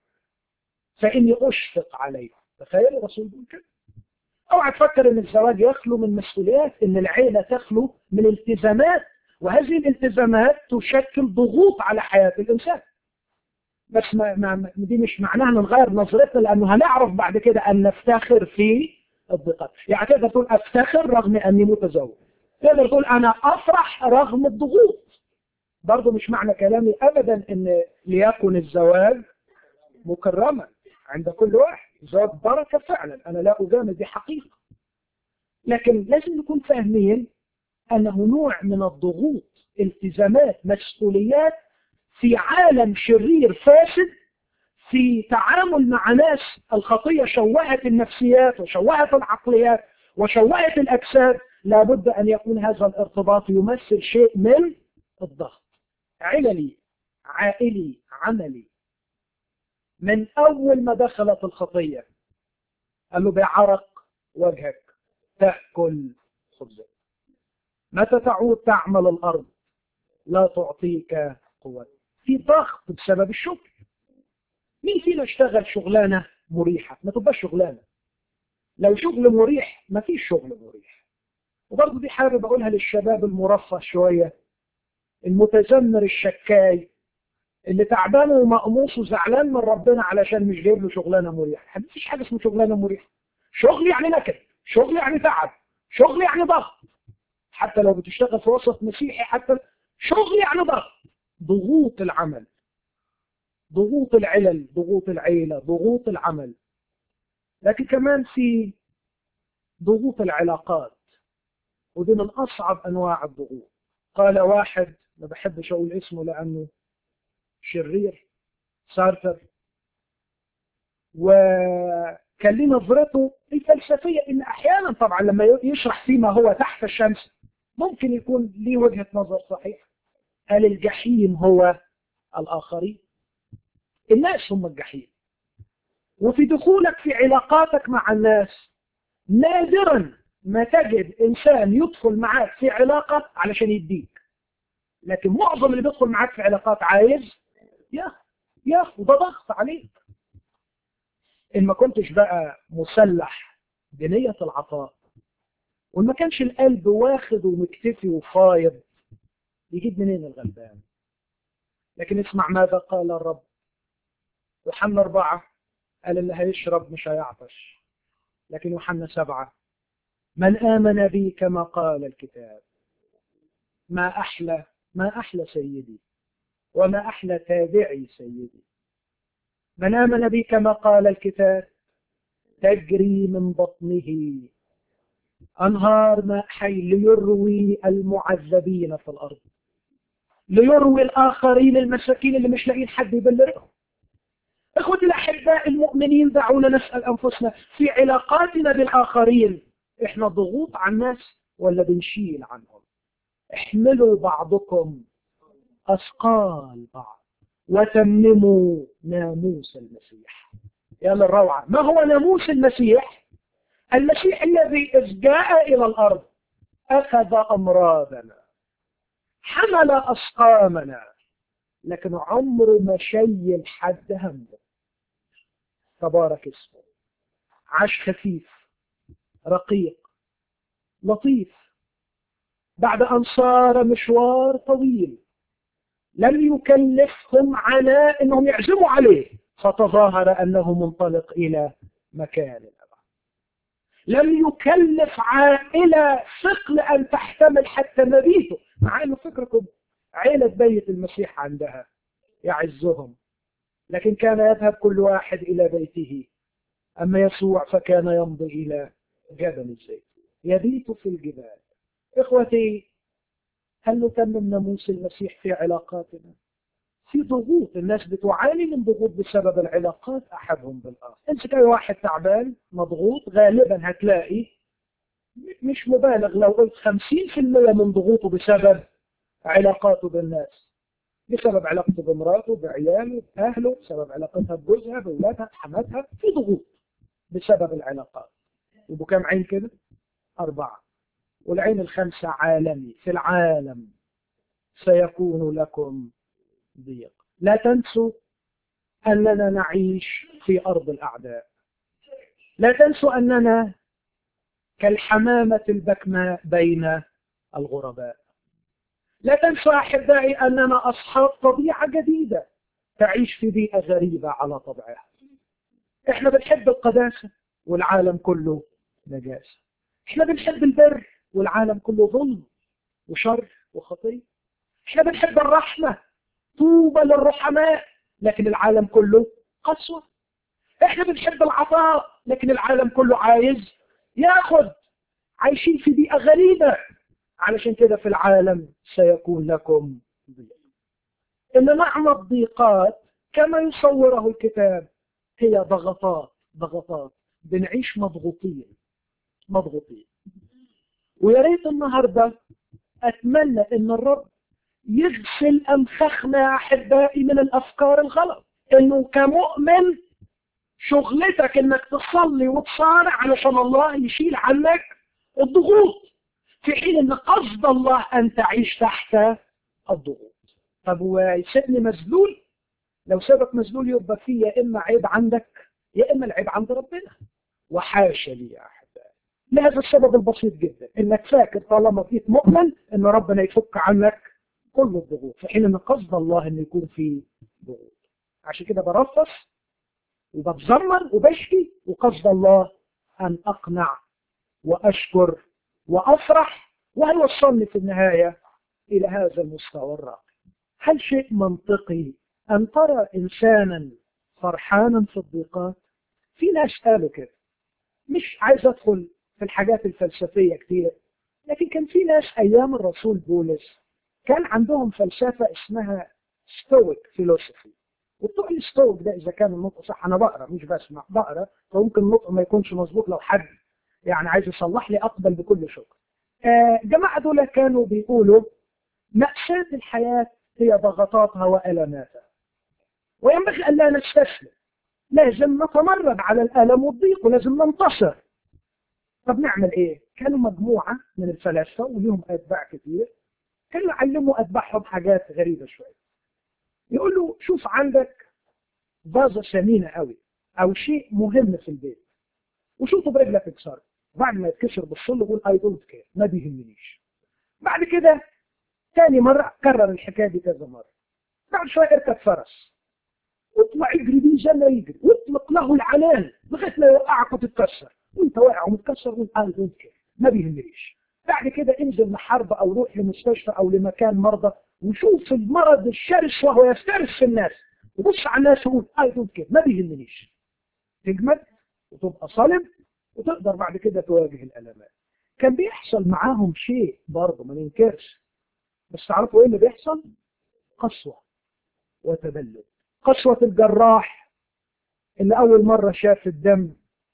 فإني أشفق عليه تخيل الرسول بيقول كده اوعى تفكر ان الزواج يخلو من مسؤوليات ان العيلة تخلو من التزامات وهذه الالتزامات تشكل ضغوط على حياة الإنسان بس ما ما دي مش معناها نغير نظرتنا لأنه هنعرف بعد كده أن نفتخر في الضغط يعني تقدر تقول أفتخر رغم أني متزوج تقدر تقول أنا أفرح رغم الضغوط برضه مش معنى كلامي أبدا أن ليكن الزواج مكرما عند كل واحد زواج بركة فعلا أنا لا أجامل دي حقيقة لكن لازم نكون فاهمين أنه نوع من الضغوط التزامات مسؤوليات في عالم شرير فاسد في تعامل مع ناس الخطية شوهت النفسيات وشوهت العقليات وشوهت الأجساد لابد أن يكون هذا الارتباط يمثل شيء من الضغط عللي عائلي عملي من أول ما دخلت الخطية قال له بعرق وجهك تأكل خبزك متى تعود تعمل الأرض لا تعطيك قوة في ضغط بسبب الشغل مين فينا اشتغل شغلانة مريحة ما تبقاش شغلانة لو شغل مريح ما فيش شغل مريح وبرضه دي حاجة بقولها للشباب المرفه شوية المتذمر الشكاي اللي تعبان ومقموص وزعلان من ربنا علشان مش جايب له شغلانه مريحه ما فيش حاجه اسمها شغلانه مريحه شغل يعني نكد شغل يعني تعب شغل يعني ضغط حتى لو بتشتغل في وسط مسيحي حتى شغل يعني ضغط ضغوط العمل ضغوط العلل ضغوط العيلة ضغوط العمل لكن كمان في ضغوط العلاقات ودي من أصعب أنواع الضغوط قال واحد ما بحبش أقول اسمه لأنه شرير سارتر وكان ليه نظرته الفلسفية إن أحيانا طبعا لما يشرح فيما هو تحت الشمس ممكن يكون ليه وجهة نظر صحيحة هل الجحيم هو الآخرين الناس هم الجحيم وفي دخولك في علاقاتك مع الناس نادرا ما تجد إنسان يدخل معاك في علاقة علشان يديك لكن معظم اللي بيدخل معاك في علاقات عايز ياخد ياخد وده ضغط عليك إن ما كنتش بقى مسلح بنية العطاء وإن ما كانش القلب واخد ومكتفي وفايض يجيب منين الغلبان لكن اسمع ماذا قال الرب يوحنا أربعة قال اللي هيشرب مش هيعطش لكن يوحنا سبعة من آمن بي كما قال الكتاب ما أحلى ما أحلى سيدي وما أحلى تابعي سيدي من آمن بي كما قال الكتاب تجري من بطنه أنهار ماء حي ليروي المعذبين في الأرض ليروي الآخرين المساكين اللي مش لاقيين حد يبلغهم اخوتي الاحباء المؤمنين دعونا نسال انفسنا في علاقاتنا بالاخرين احنا ضغوط على الناس ولا بنشيل عنهم احملوا بعضكم اثقال بعض وتمموا ناموس المسيح يا للروعه ما هو ناموس المسيح المسيح الذي اذ جاء الى الارض اخذ امراضنا حمل اسقامنا لكن عمره ما شيل حد همه تبارك اسمه عاش خفيف رقيق لطيف بعد أن صار مشوار طويل لم يكلفهم عناء أنهم يعزموا عليه فتظاهر أنه منطلق إلى مكان لم يكلف عائلة ثقل أن تحتمل حتى مبيته مع أنه فكركم عيلة بيت المسيح عندها يعزهم لكن كان يذهب كل واحد إلى بيته أما يسوع فكان يمضي إلى جبل الزيت يبيت في الجبال إخوتي هل نتمم ناموس المسيح في علاقاتنا في ضغوط الناس بتعاني من ضغوط بسبب العلاقات أحدهم بالآخر امسك أي واحد تعبان مضغوط غالبا هتلاقي مش مبالغ لو قلت 50% من ضغوطه بسبب علاقاته بالناس بسبب علاقته بمراته بعياله بأهله بسبب علاقتها بجوزها بأولادها بحماتها في ضغوط بسبب العلاقات يبقوا كم عين كده؟ أربعة والعين الخامسة عالمي في العالم سيكون لكم ضيق لا تنسوا أننا نعيش في أرض الأعداء لا تنسوا أننا كالحمامة البكماء بين الغرباء لا تنسوا أحبائي أننا أصحاب طبيعة جديدة تعيش في بيئة غريبة على طبعها احنا بنحب القداسة والعالم كله نجاسة احنا بنحب البر والعالم كله ظلم وشر وخطية احنا بنحب الرحمة طوبى للرحماء لكن العالم كله قسوة احنا بنحب العطاء لكن العالم كله عايز ياخد عايشين في بيئة غريبة علشان كده في العالم سيكون لكم ضيق إن معنى الضيقات كما يصوره الكتاب هي ضغطات ضغطات بنعيش مضغوطين مضغوطين ويا ريت النهارده اتمنى ان الرب يغسل انفخنا يا احبائي من الافكار الغلط انه كمؤمن شغلتك انك تصلي وتصارع علشان الله يشيل عنك الضغوط في حين ان قصد الله ان تعيش تحت الضغوط طب ويسيبني مذلول لو سابك مذلول يبقى فيه يا اما عيب عندك يا اما العيب عند ربنا وحاشا لي يا احبائي لهذا السبب البسيط جدا انك فاكر طالما فيك مؤمن ان ربنا يفك عنك كل الضغوط في حين ان قصد الله ان يكون في ضغوط عشان كده برفص وبتذمر وبشكي وقصد الله ان اقنع واشكر وافرح وهيوصلني في النهايه الى هذا المستوى الراقي هل شيء منطقي ان ترى انسانا فرحانا في الضيقات في ناس قالوا كده مش عايز ادخل في الحاجات الفلسفيه كتير لكن كان في ناس ايام الرسول بولس كان عندهم فلسفه اسمها ستويك فيلوسفي وبتوع الستوك ده اذا كان النطق صح انا بقرا مش بسمع بقرا فممكن النطق ما يكونش مظبوط لو حد يعني عايز يصلح لي اقبل بكل شكر. آه جماعه دول كانوا بيقولوا مأساة الحياة هي ضغطاتها وألماتها وينبغي أن لا نستسلم لازم نتمرد على الألم والضيق ولازم ننتصر طب نعمل إيه؟ كانوا مجموعة من الفلاسفة وليهم أتباع كتير كانوا يعلموا أتباعهم حاجات غريبة شوية يقولوا شوف عندك فازة ثمينة قوي أو شيء مهم في البيت وشوفه برجلك يكسر بعد ما يتكسر بالصل يقول اي دونت كير ما بيهمنيش بعد كده ثاني مرة كرر الحكاية دي كذا مرة بعد شوية اركب فرس واطلع يجري بيه زي ما يجري واطلق له العنان لغاية ما يوقعك وتتكسر وانت واقع ومتكسر وانت اي دونت كير ما بيهمنيش بعد كده انزل لحرب او روح لمستشفى او لمكان مرضى وشوف المرض الشرس وهو يفترس في الناس وبص على الناس وقول اي دونت كير ما بيهمنيش تجمد وتبقى صلب وتقدر بعد كده تواجه الالمات كان بيحصل معاهم شيء برضه ما ننكرش بس تعرفوا ايه اللي بيحصل قسوة وتبلد قسوة الجراح اللي اول مرة شاف الدم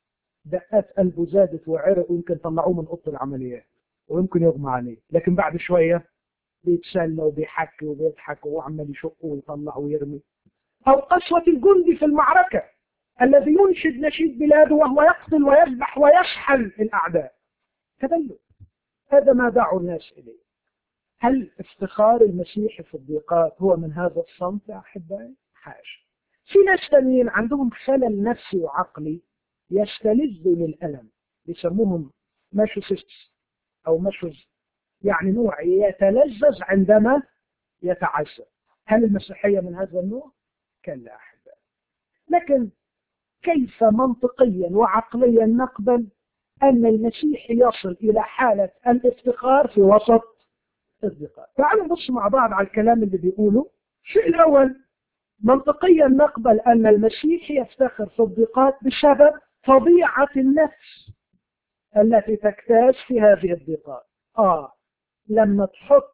دقات قلبه زادت وعرق ويمكن طلعوه من اوضه العمليات ويمكن يغمى عليه لكن بعد شوية بيتسلى وبيحكي وبيضحك وعمال يشق ويطلع ويرمي او قسوة الجندي في المعركة الذي ينشد نشيد بلاده وهو يقتل ويذبح ويشحن الاعداء تبلد هذا ما دعوا الناس اليه هل افتخار المسيح في الضيقات هو من هذا الصمت يا احبائي؟ حاشا. في ناس ثانيين عندهم خلل نفسي وعقلي يستلذوا للالم يسموهم ماشوسيستس او ماشوز يعني نوع يتلذذ عندما يتعذب. هل المسيحيه من هذا النوع؟ كلا احبائي. لكن كيف منطقيا وعقليا نقبل ان المسيح يصل الى حاله الافتخار في وسط الضيقات تعالوا نبص مع بعض على الكلام اللي بيقوله الشيء الأول منطقيا نقبل أن المسيح يفتخر في الضيقات بسبب طبيعة النفس التي تكتاز في هذه الضيقات آه لما تحط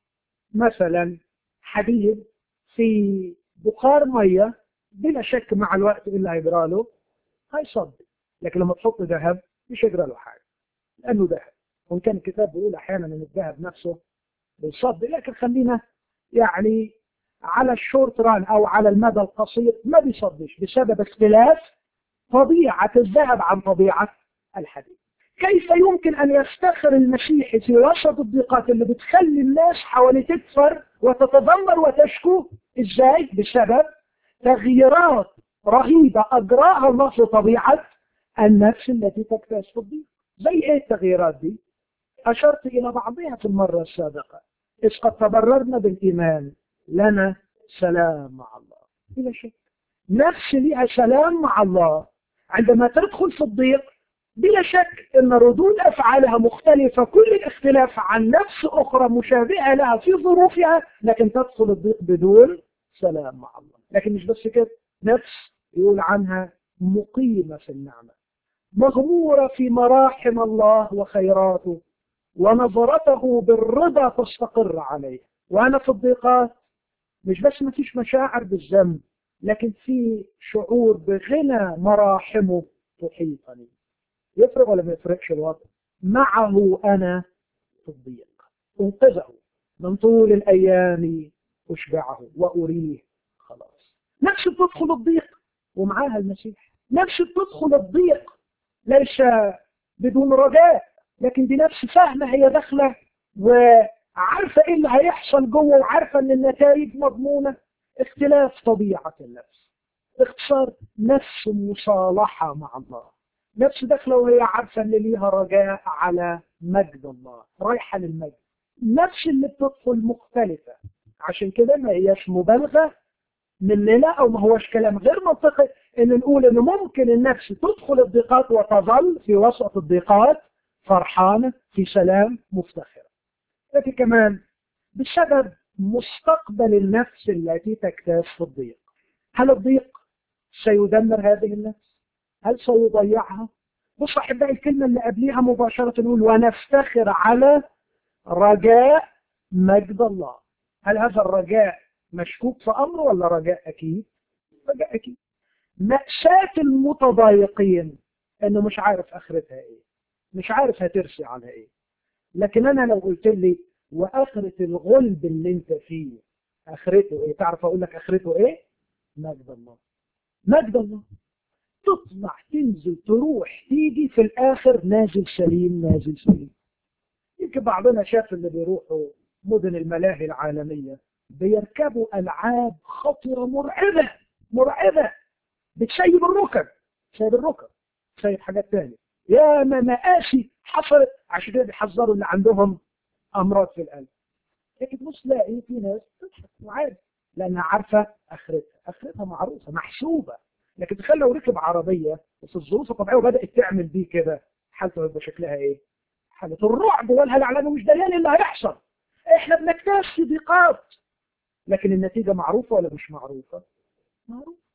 مثلا حديد في بخار مية بلا شك مع الوقت اللي هيجرى له هيصدق لكن لما تحط ذهب مش هيجرى له حاجة لأنه ذهب وإن كان الكتاب بيقول أحيانا أن الذهب نفسه بيصدق لكن خلينا يعني على الشورت ران او على المدى القصير ما بيصدش بسبب اختلاف طبيعة الذهب عن طبيعة الحديد كيف يمكن ان يفتخر المسيح في وسط الضيقات اللي بتخلي الناس حوالي تكفر وتتذمر وتشكو ازاي بسبب تغييرات رهيبة اجراها الله في طبيعة النفس التي تكتاز في الضيق زي ايه التغييرات دي اشرت الى بعضها في المرة السابقة إذ قد تبررنا بالإيمان لنا سلام مع الله بلا شك نفس لها سلام مع الله عندما تدخل في الضيق بلا شك أن ردود أفعالها مختلفة كل الاختلاف عن نفس أخرى مشابهة لها في ظروفها لكن تدخل الضيق بدون سلام مع الله لكن مش بس كده نفس يقول عنها مقيمة في النعمة مغمورة في مراحم الله وخيراته ونظرته بالرضا تستقر عليه وانا في الضيقات مش بس ما فيش مشاعر بالذنب لكن في شعور بغنى مراحمه تحيطني يفرق ولا ما يفرقش الوضع معه انا في الضيق انقذه من طول الايام اشبعه واريه خلاص نفس بتدخل الضيق ومعاها المسيح نفس بتدخل الضيق ليس بدون رجاء لكن دي نفس فاهمة هي داخلة وعارفة ايه اللي هيحصل جوه وعارفة ان النتائج مضمونة اختلاف طبيعة النفس باختصار نفس مصالحة مع الله نفس داخلة وهي عارفة ان ليها رجاء على مجد الله رايحة للمجد نفس اللي بتدخل مختلفة عشان كده ما هياش مبالغة مننا او ما هوش كلام غير منطقي ان نقول ان ممكن النفس تدخل الضيقات وتظل في وسط الضيقات فرحانة في سلام مفتخرة لكن كمان بسبب مستقبل النفس التي تكتاز في الضيق هل الضيق سيدمر هذه النفس هل سيضيعها بص أحبائي الكلمة اللي قبليها مباشرة نقول ونفتخر على رجاء مجد الله هل هذا الرجاء مشكوك في أمر ولا رجاء أكيد رجاء أكيد مأساة المتضايقين انه مش عارف اخرتها ايه مش عارف هترسي على ايه لكن انا لو قلت لي واخرة الغلب اللي انت فيه اخرته ايه تعرف اقول لك اخرته ايه مجد الله مجد الله تطلع تنزل تروح تيجي في الاخر نازل سليم نازل سليم يمكن بعضنا شاف اللي بيروحوا مدن الملاهي العالمية بيركبوا العاب خطرة مرعبة مرعبة بتسيب الركب سايب الركب سايب حاجات تانية يا ما مآسي حصلت عشان كده بيحذروا اللي عندهم امراض في القلب لكن تبص تلاقي في ناس تضحك وعادي لانها عارفه اخرتها اخرتها معروفه محسوبه لكن تخيل لو ركب عربيه وفي الظروف الطبيعيه وبدات تعمل بيه كده حالته هيبقى شكلها ايه؟ حاله الرعب والهلع لانه مش دليل اللي هيحصل احنا بنكتشف صديقات لكن النتيجه معروفه ولا مش معروفه؟ معروفه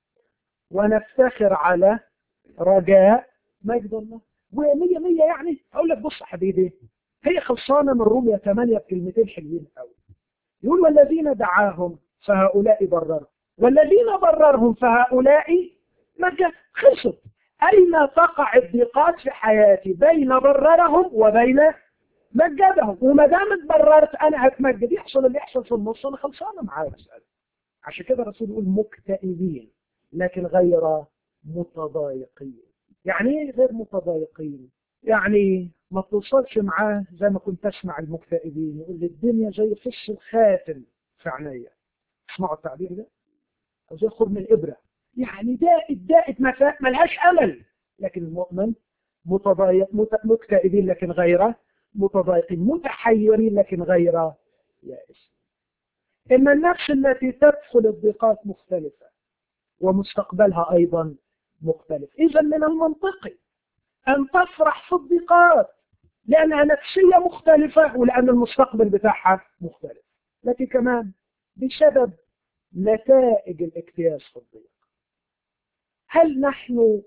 ونفتخر على رجاء مجد الله ومية مية يعني اقول لك بص يا حبيبي هي خلصانه من رومية 8 بكلمتين حلوين قوي يقول والذين دعاهم فهؤلاء بررهم والذين بررهم فهؤلاء مجد خلصت أين تقع الضيقات في حياتي بين بررهم وبين مجدهم وما دام اتبررت انا هتمجد يحصل اللي يحصل في النص انا خلصانه معاه مساله عشان كده الرسول يقول مكتئبين لكن غير متضايقين يعني ايه غير متضايقين يعني ما توصلش معاه زي ما كنت اسمع المكتئبين يقول لي الدنيا زي فش الخاتم في عينيا اسمعوا التعبير ده او زي خرم الابره يعني دائت دائت ملهاش امل لكن المؤمن متضايق مكتئبين لكن غير متضايقين متحيرين لكن غير يائس إن النفس التي تدخل الضيقات مختلفة ومستقبلها أيضا مختلف إذا من المنطقي أن تفرح في الضيقات لأنها نفسية مختلفة ولأن المستقبل بتاعها مختلف لكن كمان بسبب نتائج الاكتياس في الضيق هل نحن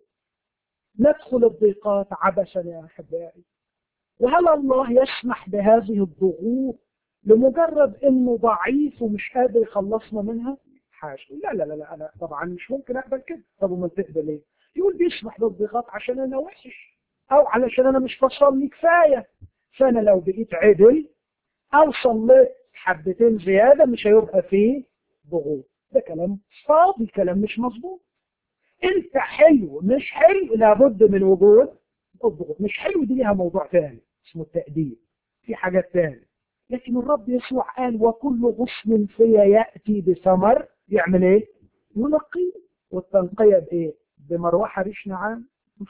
ندخل الضيقات عبثا يا أحبائي وهل الله يسمح بهذه الضغوط لمجرد انه ضعيف ومش قادر يخلصنا منها حاجة لا لا لا لا انا طبعا مش ممكن اقبل كده طب وما تقبل ايه يقول بيسمح بالضغط عشان انا وحش او علشان انا مش بصلي كفايه فانا لو بقيت عدل او صليت حبتين زياده مش هيبقى فيه ضغوط ده كلام فاضي كلام مش مظبوط انت حلو مش حلو لابد من وجود الضغوط مش حلو دي ليها موضوع ثاني اسمه التأديب في حاجات ثانيه لكن الرب يسوع قال وكل غصن فيا يأتي بثمر يعمل ايه ينقيه والتنقية بايه بمروحة ريش نعام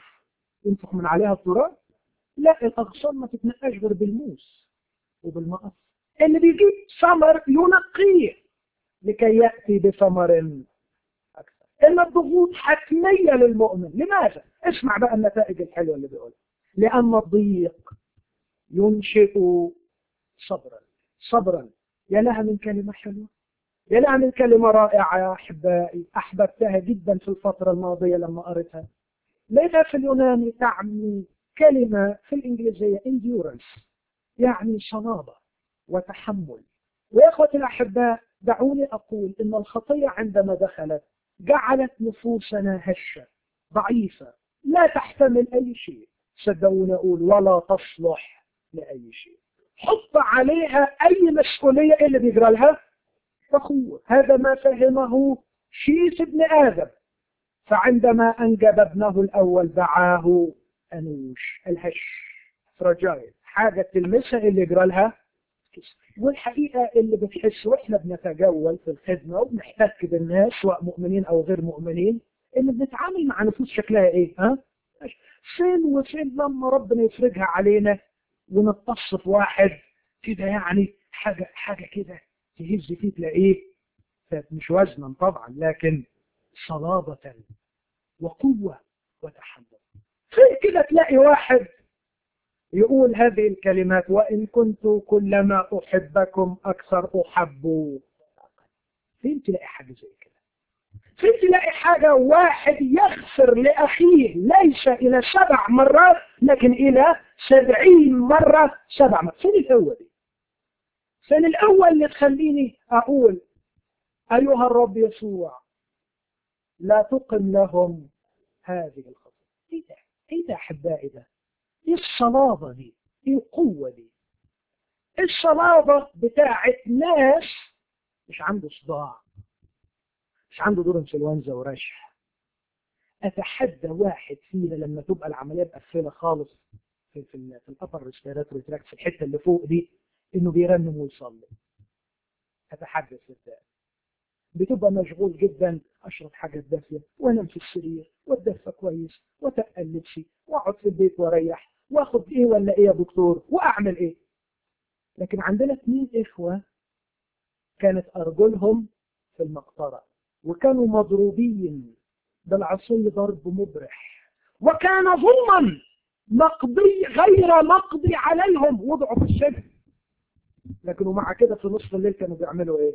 ينفخ من عليها التراب لا الاغصان ما تتنقاش غير بالموس وبالمقص اللي بيجيب ثمر ينقيه لكي يأتي بثمر أكثر إن الضغوط حتمية للمؤمن لماذا؟ اسمع بقى النتائج الحلوة اللي بيقولها لأن الضيق ينشئ صبرا صبرا يا لها من كلمة حلوة يا لها من كلمة رائعة يا أحبائي أحببتها جدا في الفترة الماضية لما قريتها لقيتها في اليوناني تعني كلمة في الإنجليزية endurance يعني صلابة وتحمل ويا أخوتي الأحباء دعوني أقول إن الخطية عندما دخلت جعلت نفوسنا هشة ضعيفة لا تحتمل أي شيء صدقوني أقول ولا تصلح لأي شيء حط عليها أي مسؤولية اللي بيجرى لها فخور هذا ما فهمه شيث ابن آدم فعندما أنجب ابنه الأول دعاه أنوش الهش فراجايل حاجة تلمسها اللي يجرى لها والحقيقة اللي بتحس واحنا بنتجول في الخدمة وبنحتك بالناس سواء مؤمنين أو غير مؤمنين إن بنتعامل مع نفوس شكلها إيه ها؟ فين وفين لما ربنا يفرجها علينا ونتص في واحد كده يعني حاجة حاجة كده تهز فيه تلاقيه مش وزنا طبعا لكن صلابة وقوة وتحمل في كده تلاقي واحد يقول هذه الكلمات وإن كنت كلما أحبكم أكثر أحب فين تلاقي حاجة زي كده فين تلاقي حاجة واحد يغفر لأخيه ليس إلى سبع مرات لكن إلى سبعين مرة سبع مرات فين الأول دي فين الأول اللي تخليني أقول أيها الرب يسوع لا تقم لهم هذه الخطوة ايه ده ايه ده احبائي ده ايه الصلابة دي ايه القوة دي الصلابة بتاعت ناس مش عنده صداع مش عنده دور انفلونزا ورشح اتحدى واحد فينا لما تبقى العمليه مقفله خالص في في, ال في الابر ريسبيراتوري تراكت في الحته اللي فوق دي انه بيرنم ويصلي اتحدى صدقني بتبقى مشغول جدا اشرب حاجه دافيه وانام في السرير واتدفى كويس واتقل لبسي واقعد في البيت واريح واخد ايه ولا ايه يا دكتور واعمل ايه لكن عندنا اثنين اخوه كانت ارجلهم في المقطره وكانوا مضروبين بالعصي ضرب مبرح وكان ظلما مقضي غير مقضي عليهم وضعوا في السجن لكن ومع كده في نصف الليل كانوا بيعملوا ايه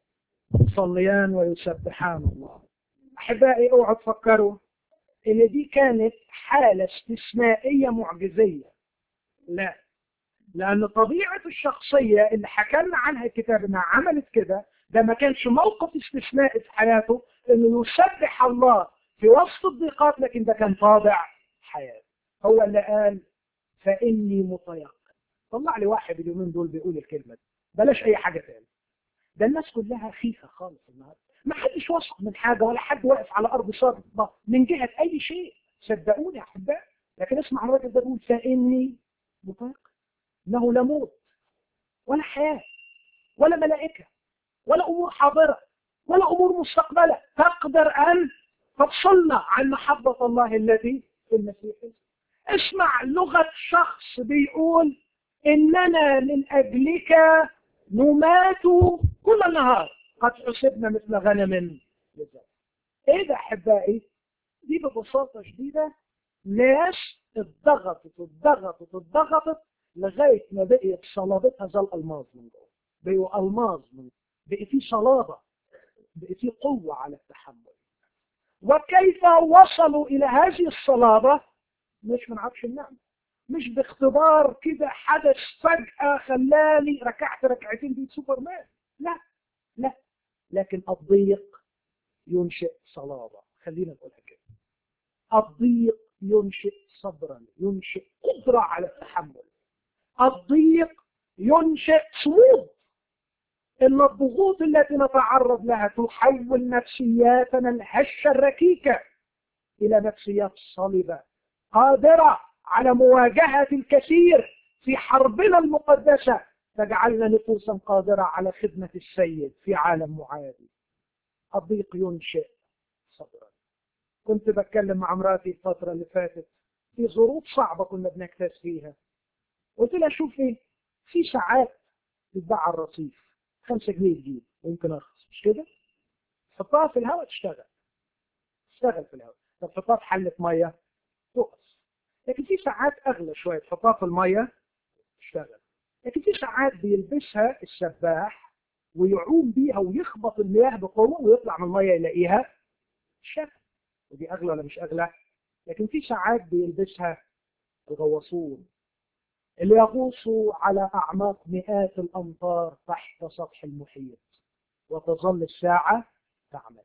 يصليان ويسبحان الله احبائي اوعوا تفكروا ان دي كانت حالة استثنائية معجزية لا لان طبيعة الشخصية اللي حكى لنا عنها الكتاب انها عملت كده ده ما كانش موقف استثنائي في حياته انه يسبح الله في وسط الضيقات لكن ده كان طابع حياته هو اللي قال فاني متيقن طلع لي واحد اليومين دول بيقول الكلمه دي بلاش اي حاجه تاني ده الناس كلها خيفه خالص النهارده ما حدش واثق من حاجه ولا حد واقف على ارض صلبه من جهه اي شيء صدقوني يا احبائي لكن اسمع الراجل ده بيقول فاني متيقن انه لا موت ولا حياه ولا ملائكه ولا امور حاضره ولا امور مستقبله تقدر ان تفصلنا عن محبه الله التي في المسيح اسمع لغه شخص بيقول اننا من اجلك نمات كل النهار قد حسبنا مثل غنم للذات ايه ده احبائي دي ببساطه شديده ناس اتضغطت اتضغطت اتضغطت لغايه ما بقيت صلابتها زي الالماظ من جوه بقوا الماظ من بقي في صلابه بقي في قوه على التحمل وكيف وصلوا الى هذه الصلابه مش من عطش النعمه مش باختبار كده حدث فجأة خلاني ركعت ركعتين دي سوبرمان لا لا لكن الضيق ينشئ صلابة خلينا نقولها كده الضيق ينشئ صبرا ينشئ قدرة على التحمل الضيق ينشئ صمود ان الضغوط التي نتعرض لها تحول نفسياتنا الهشة الركيكة الى نفسيات صلبة قادرة على مواجهة الكثير في حربنا المقدسة تجعلنا نفوسا قادرة على خدمة السيد في عالم معادي الضيق ينشئ صبرا كنت بتكلم مع مراتي الفترة اللي فاتت في ظروف صعبة كنا بنكتاز فيها قلت لها شوفي في ساعات تتباع على الرصيف خمسة جنيه تجيب ويمكن ارخص مش كده؟ حطها في الهواء تشتغل تشتغل في الهواء طب حطها في حلة مية تقف لكن في ساعات اغلى شويه تحطها في الميه تشتغل لكن في ساعات بيلبسها السباح ويعوم بيها ويخبط المياه بقوه ويطلع من الميه يلاقيها شغل ودي اغلى ولا مش اغلى لكن في ساعات بيلبسها الغواصون اللي يغوصوا على اعماق مئات الامتار تحت سطح المحيط وتظل الساعه تعمل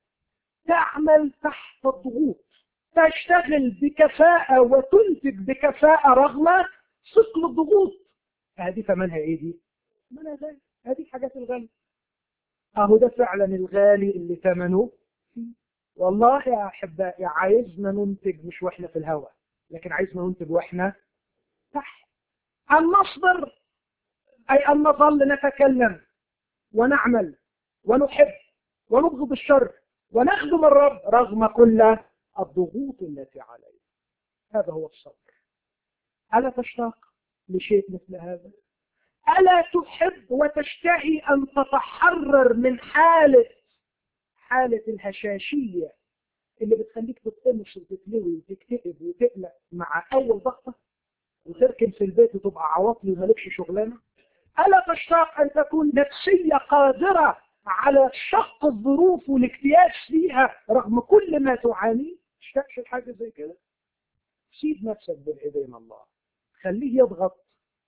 تعمل تحت الضغوط تشتغل بكفاءة وتنتج بكفاءة رغم ثقل الضغوط هذه ثمنها ايه دي؟ ثمنها غالي هذه حاجات الغالي اهو ده فعلا الغالي اللي ثمنه والله يا احبائي عايزنا ننتج مش واحنا في الهواء لكن عايزنا ننتج واحنا تحت ان نصبر اي ان نظل نتكلم ونعمل ونحب ونبغض الشر ونخدم الرب رغم كل الضغوط التي عليه هذا هو الصبر ألا تشتاق لشيء مثل هذا ألا تحب وتشتهي أن تتحرر من حالة حالة الهشاشية اللي بتخليك تتقمص وتتلوي وتكتئب وتقلق مع أول ضغطة وتركن في البيت وتبقى عواطلي ومالكش شغلانة ألا تشتاق أن تكون نفسية قادرة على شق الظروف والاكتياس فيها رغم كل ما تعانيه تشتاقش لحاجة زي كده سيب نفسك بين ايدين الله خليه يضغط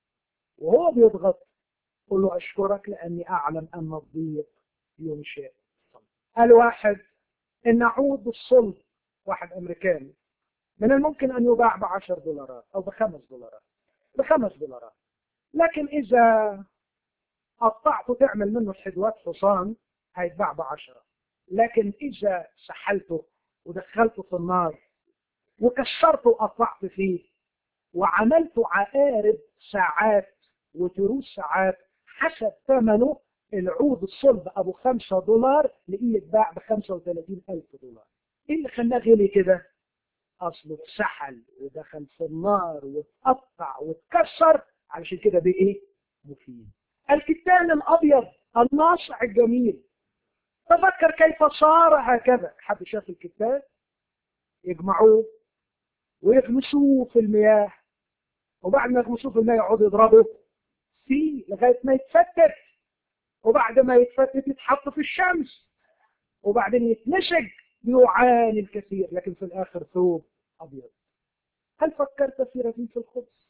وهو بيضغط قل له أشكرك لأني أعلم أن الضيق ينشئ الواحد ان عود الصلب واحد امريكاني من الممكن ان يباع بعشر دولارات او بخمس دولارات بخمس دولارات لكن اذا قطعته تعمل منه حدوات حصان هيتباع بعشرة لكن اذا سحلته ودخلته في النار وكسرته وقطعت فيه وعملت عقارب ساعات وتروس ساعات حسب ثمنه العود الصلب ابو خمسة دولار لقيه يتباع ب 35 الف دولار ايه اللي خلاه غلي كده اصله اتسحل ودخل في النار واتقطع واتكسر علشان كده بقى ايه مفيد الكتان الابيض الناصع الجميل تفكر كيف صار هكذا حد شاف الكتان يجمعوه ويغمسوه في المياه وبعد ما يغمسوه في المياه يقعدوا يضربوا فيه لغايه ما يتفتت وبعد ما يتفتت يتحط في الشمس وبعدين يتنسج يعاني الكثير لكن في الاخر ثوب ابيض هل فكرت في رغيف الخبز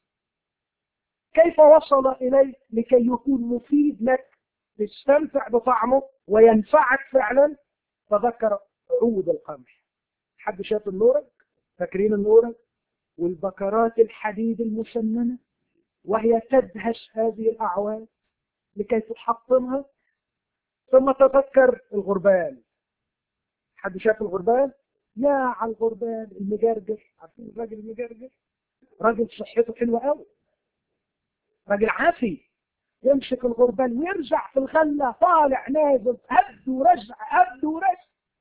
كيف وصل اليك لكي يكون مفيد لك تستمتع بطعمه وينفعك فعلا تذكر عود القمح حد شاف النورج فاكرين النورج والبكرات الحديد المسننة وهي تدهش هذه الأعواد لكي تحطمها ثم تذكر الغربال حد شاف الغربال يا على الغربال المجرجر عارفين الراجل المجرجر راجل صحته حلوة قوي راجل عافي يمسك الغربال ويرجع في الغلة طالع نازل هد ورجع هد ورجع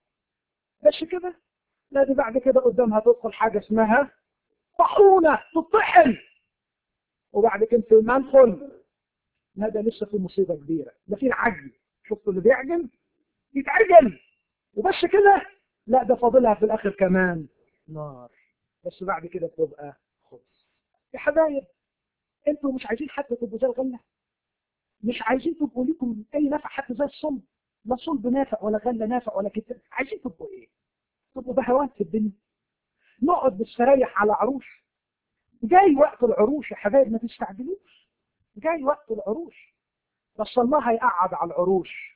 بس كده لا دي بعد كده قدامها تدخل حاجة اسمها طحونة تطحن وبعد كده في المنخل لا ده لسه في مصيبة كبيرة ده في العجل شفتوا اللي بيعجل يتعجل وبس كده لا ده فاضلها في الاخر كمان نار بس بعد كده بتبقى خبز يا حبايب انتوا مش عايزين حتى تبقوا زي الغله مش عايزين تبقوا ليكم اي نفع حتى زي الصلب لا صلب نافع ولا غله نافع ولا كتاب عايزين تبقوا ايه تبقوا بهوات في الدنيا نقعد بالسرايح على عروش جاي وقت العروش يا حبايب ما تستعجلوش جاي وقت العروش بس الله هيقعد على العروش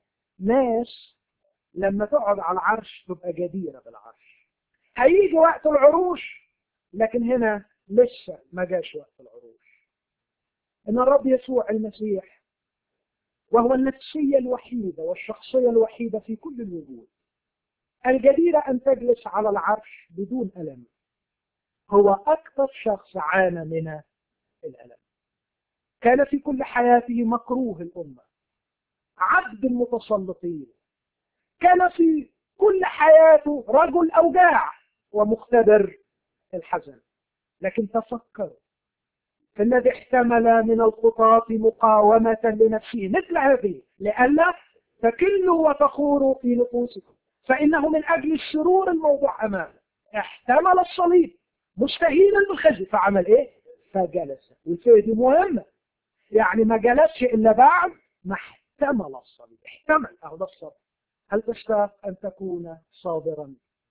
ناس لما تقعد على العرش تبقى جديرة بالعرش هيجي وقت العروش لكن هنا لسه ما جاش وقت العروش ان الرب يسوع المسيح وهو النفسية الوحيدة والشخصية الوحيدة في كل الوجود الجديرة أن تجلس على العرش بدون ألم هو أكثر شخص عانى من الألم كان في كل حياته مكروه الأمة عبد المتسلطين كان في كل حياته رجل أوجاع ومختبر الحزن لكن تفكروا في الذي احتمل من الخطاة مقاومة لنفسه مثل هذه لئلا تكلوا وتخوروا في نفوسكم فإنه من أجل الشرور الموضوع أمامه احتمل الصليب مستهينا بالخزي فعمل إيه؟ فجلس والفئة دي مهمة يعني ما جلسش إلا بعد ما احتمل الصليب احتمل أهو ده الصبر هل تشتاق أن تكون صابرا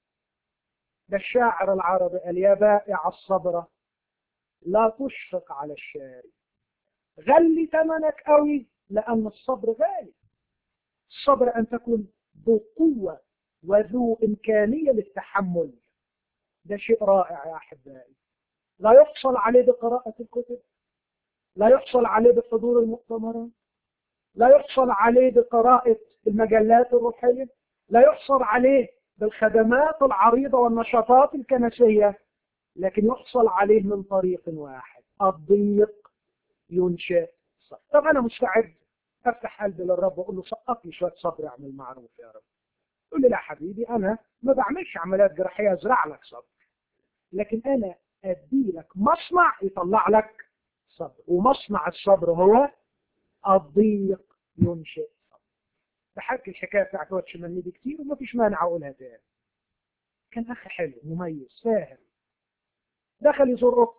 ده الشاعر العربي قال يا بائع الصبر لا تشفق على الشاري غلي ثمنك قوي لأن الصبر غالي الصبر أن تكون ذو قوة وذو إمكانية للتحمل ده شيء رائع يا أحبائي لا يحصل عليه بقراءة الكتب لا يحصل عليه بحضور المؤتمرات لا يحصل عليه بقراءة المجلات الروحية لا يحصل عليه بالخدمات العريضة والنشاطات الكنسية لكن يحصل عليه من طريق واحد الضيق ينشئ صبر طب أنا مستعد أفتح قلبي للرب وأقول له سقط لي شوية صبر أعمل معروف يا رب يقول لي لا حبيبي أنا ما بعملش عمليات جراحية أزرع لك صبر لكن أنا أدي لك مصنع يطلع لك صبر ومصنع الصبر هو الضيق ينشئ صبر بحكي الحكاية بتاعت واتش مني دي كتير وما فيش مانع أقولها تاني كان أخ حلو مميز فاهم دخل يزور أخت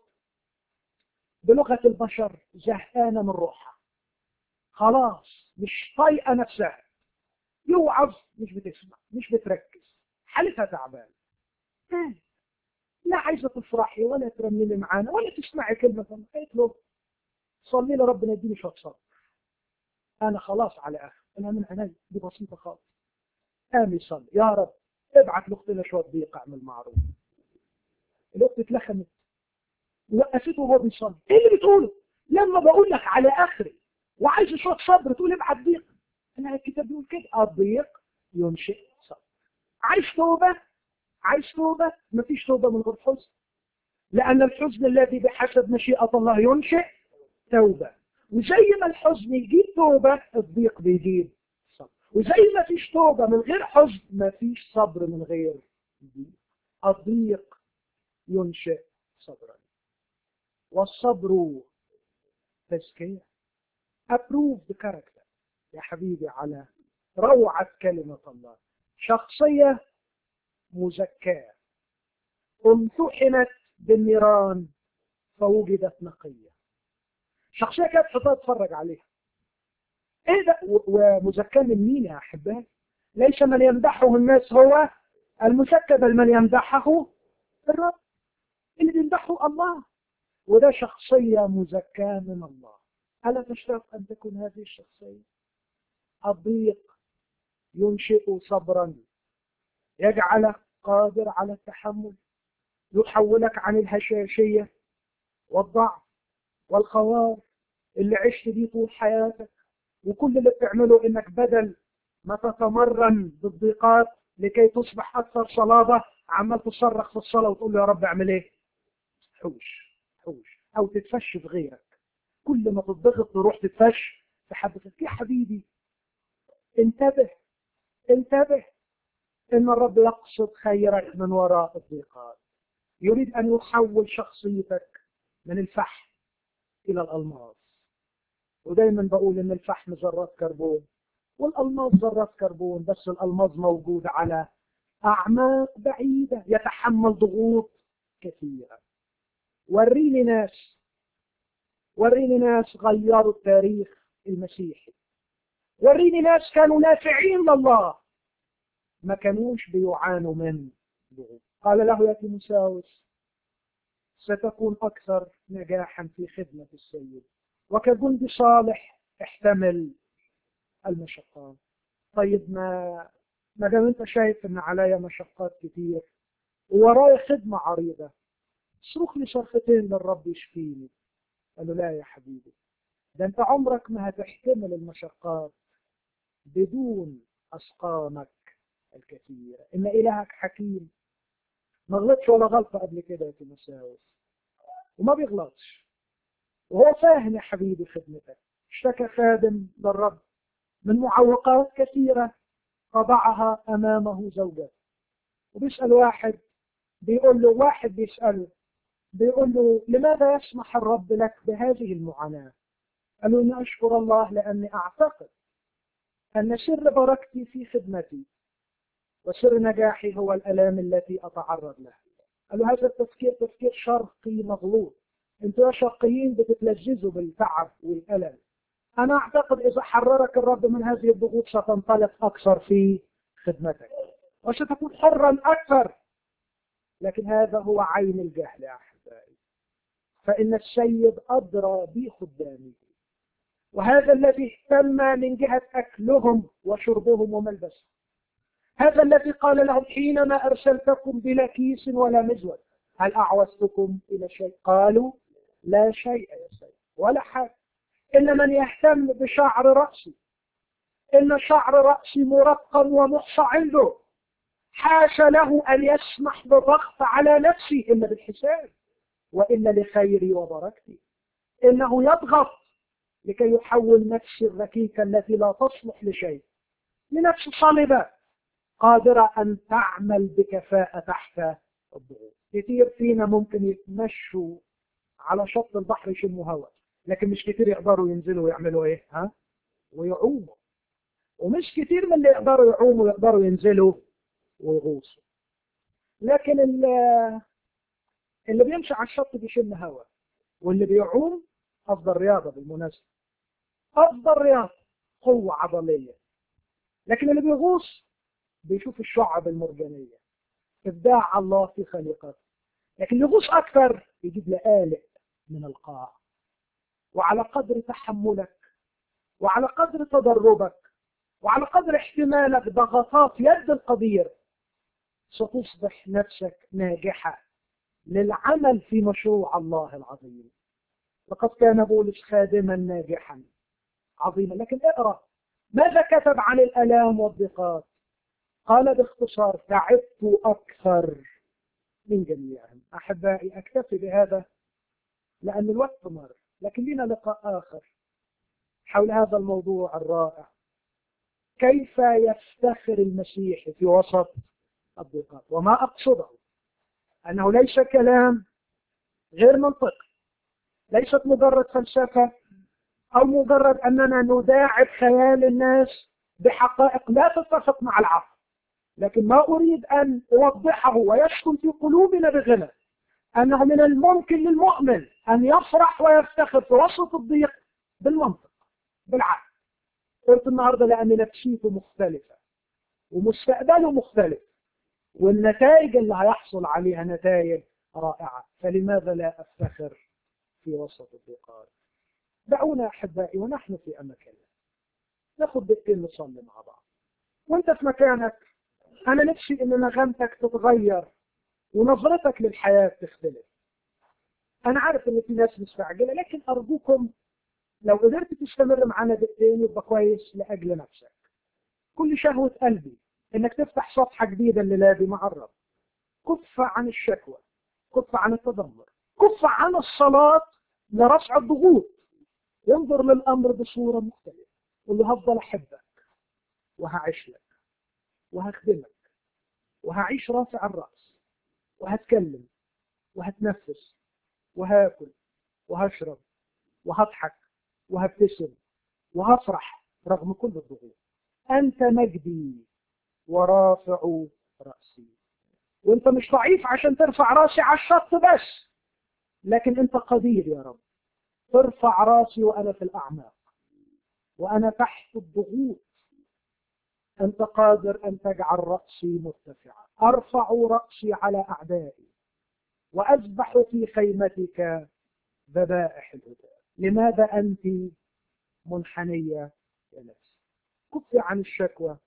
بلغة البشر زهقانة من روحها خلاص مش طايقة نفسها يوعظ مش بتسمع مش بتركز حالتها تعبانة لا عايزة تفرحي ولا ترنمي معانا ولا تسمعي كلمة قالت له صلي لي ربنا يديني شوية صبر أنا خلاص على آخر أنا من عيني دي بسيطة خالص قام يصلي يا رب ابعت لاختنا شويه ضيق اعمل معروف الاخت اتلخمت وقفته وهو بيصلي ايه اللي بتقوله لما بقول لك على اخري وعايز شويه صبر تقول ابعت ضيق انا الكتاب بيقول كده الضيق ينشئ صبر عايز توبه عايز توبه مفيش توبه من غير حزن لان الحزن الذي بحسب مشيئه الله ينشئ توبه وزي ما الحزن يجيب توبه الضيق بيجيب صبر وزي ما فيش توبه من غير حزن مفيش صبر من غير ضيق الضيق ينشئ صبرا والصبر تزكية approved character يا حبيبي على روعة كلمة الله شخصية مزكاة امتحنت بالنيران فوجدت نقية شخصية كانت حطها تتفرج عليها ايه ده ومزكاة من مين يا احبائي ليس من يمدحه الناس هو المزكى بل من يمدحه الرب اللي بيمدحه الله وده شخصية مزكاة من الله ألا تشتاق أن تكون هذه الشخصية الضيق ينشئ صبرا يجعلك قادر على التحمل يحولك عن الهشاشية والضعف والخوار اللي عشت بيه طول حياتك وكل اللي بتعمله انك بدل ما تتمرن بالضيقات لكي تصبح اكثر صلابة عمال تصرخ في الصلاة وتقول له يا رب اعمل ايه حوش حوش او تتفش في غيرك كل ما تضغط تروح تتفش في حدثك يا حبيبي انتبه انتبه ان الرب يقصد خيرك من وراء الضيقات يريد ان يحول شخصيتك من الفحم الى الالماس ودايما بقول ان الفحم ذرات كربون والالماس ذرات كربون بس الالماس موجود على اعماق بعيده يتحمل ضغوط كثيره وريني ناس وريني ناس غيروا التاريخ المسيحي وريني ناس كانوا نافعين لله ما كانوش بيعانوا من ضغوط قال له يا تيموساوس ستكون أكثر نجاحا في خدمة السيد وكجندي صالح احتمل المشقات طيب ما ما دام انت شايف ان عليا مشقات كتير وورايا خدمة عريضة صرخ لي صرختين للرب يشفيني قال له لا يا حبيبي ده انت عمرك ما هتحتمل المشقات بدون أسقامك الكثيرة إن إلهك حكيم ما غلطش ولا غلطة قبل كده يا تيموساوس وما بيغلطش وهو فاهم يا حبيبي خدمتك اشتكى خادم للرب من معوقات كثيرة وضعها أمامه زوجته وبيسأل واحد بيقول له واحد بيسأله بيقول له لماذا يسمح الرب لك بهذه المعاناة قال له إني أشكر الله لأني أعتقد أن سر بركتي في خدمتي وسر نجاحي هو الألام التي أتعرض لها قال له هذا التفكير تفكير شرقي مغلوط انتوا يا شرقيين بتتلذذوا بالتعب والألم أنا أعتقد إذا حررك الرب من هذه الضغوط ستنطلق أكثر في خدمتك وستكون حرا أكثر لكن هذا هو عين الجهل يا أحبائي فإن السيد أدرى بخدامه وهذا الذي اهتم من جهة أكلهم وشربهم وملبسهم هذا الذي قال لهم حينما أرسلتكم بلا كيس ولا مزود هل أعوزتكم إلى شيء قالوا لا شيء يا سيد ولا حاجة إن من يهتم بشعر رأسي إن شعر رأسي مرقم ومحصى عنده حاش له أن يسمح بالضغط على نفسي إلا بالحساب وإلا لخيري وبركتي إنه يضغط لكي يحول نفسي الركيكة التي لا تصلح لشيء لنفس صلبة قادرة أن تعمل بكفاءة تحت الضغوط كثير فينا ممكن يتمشوا على شط البحر يشموا هواء لكن مش كتير يقدروا ينزلوا ويعملوا ايه ها ويعوموا ومش كتير من اللي يقدروا يعوموا يقدروا ينزلوا ويغوصوا لكن اللي, اللي بيمشي على الشط بيشم هواء واللي بيعوم افضل رياضه بالمناسبه افضل رياضه قوه عضليه لكن اللي بيغوص بيشوف الشعب المرجانيه ابداع الله في خليقته لكن يغوص اكثر يجيب لآلئ من القاع وعلى قدر تحملك وعلى قدر تدربك وعلى قدر احتمالك ضغطات يد القدير ستصبح نفسك ناجحة للعمل في مشروع الله العظيم لقد كان بولس خادما ناجحا عظيما لكن اقرأ ماذا كتب عن الألام والضيقات قال باختصار تعبت أكثر من جميعهم أحبائي أكتفي بهذا لأن الوقت مر لكن لنا لقاء آخر حول هذا الموضوع الرائع كيف يفتخر المسيح في وسط الضيقات وما أقصده أنه ليس كلام غير منطقي ليست مجرد فلسفة أو مجرد أننا نداعب خيال الناس بحقائق لا تتفق مع العقل لكن ما أريد أن أوضحه ويسكن في قلوبنا بغنى أنه من الممكن للمؤمن أن يفرح ويفتخر في وسط الضيق بالمنطق بالعقل قلت النهاردة لأن نفسيته مختلفة ومستقبله مختلف والنتائج اللي هيحصل عليها نتائج رائعة فلماذا لا أفتخر في وسط الضيقات دعونا أحبائي ونحن في أماكننا ناخد دقيقتين نصلي مع بعض وانت في مكانك أنا نفسي إن نغمتك تتغير ونظرتك للحياة تختلف أنا عارف إن في ناس مستعجلة لكن أرجوكم لو قدرت تستمر معانا دقيقتين يبقى كويس لأجل نفسك كل شهوة قلبي إنك تفتح صفحة جديدة الليلة دي مع الرب كف عن الشكوى كف عن التذمر كف عن الصلاة لرفع الضغوط ينظر للأمر بصورة مختلفة قل له هفضل أحبك وهعيش لك وهخدمك وهعيش رافع الرأس وهتكلم وهتنفس وهاكل وهشرب وهضحك وهبتسم وهفرح رغم كل الضغوط أنت مجدي ورافع رأسي وانت مش ضعيف عشان ترفع راسي على الشط بس لكن انت قدير يا رب ترفع راسي وانا في الاعماق وانا تحت الضغوط انت قادر ان تجعل راسي مرتفعا ارفع راسي على اعدائي واذبح في خيمتك ذبائح الهدى لماذا انت منحنيه يا نفسي كفي عن الشكوى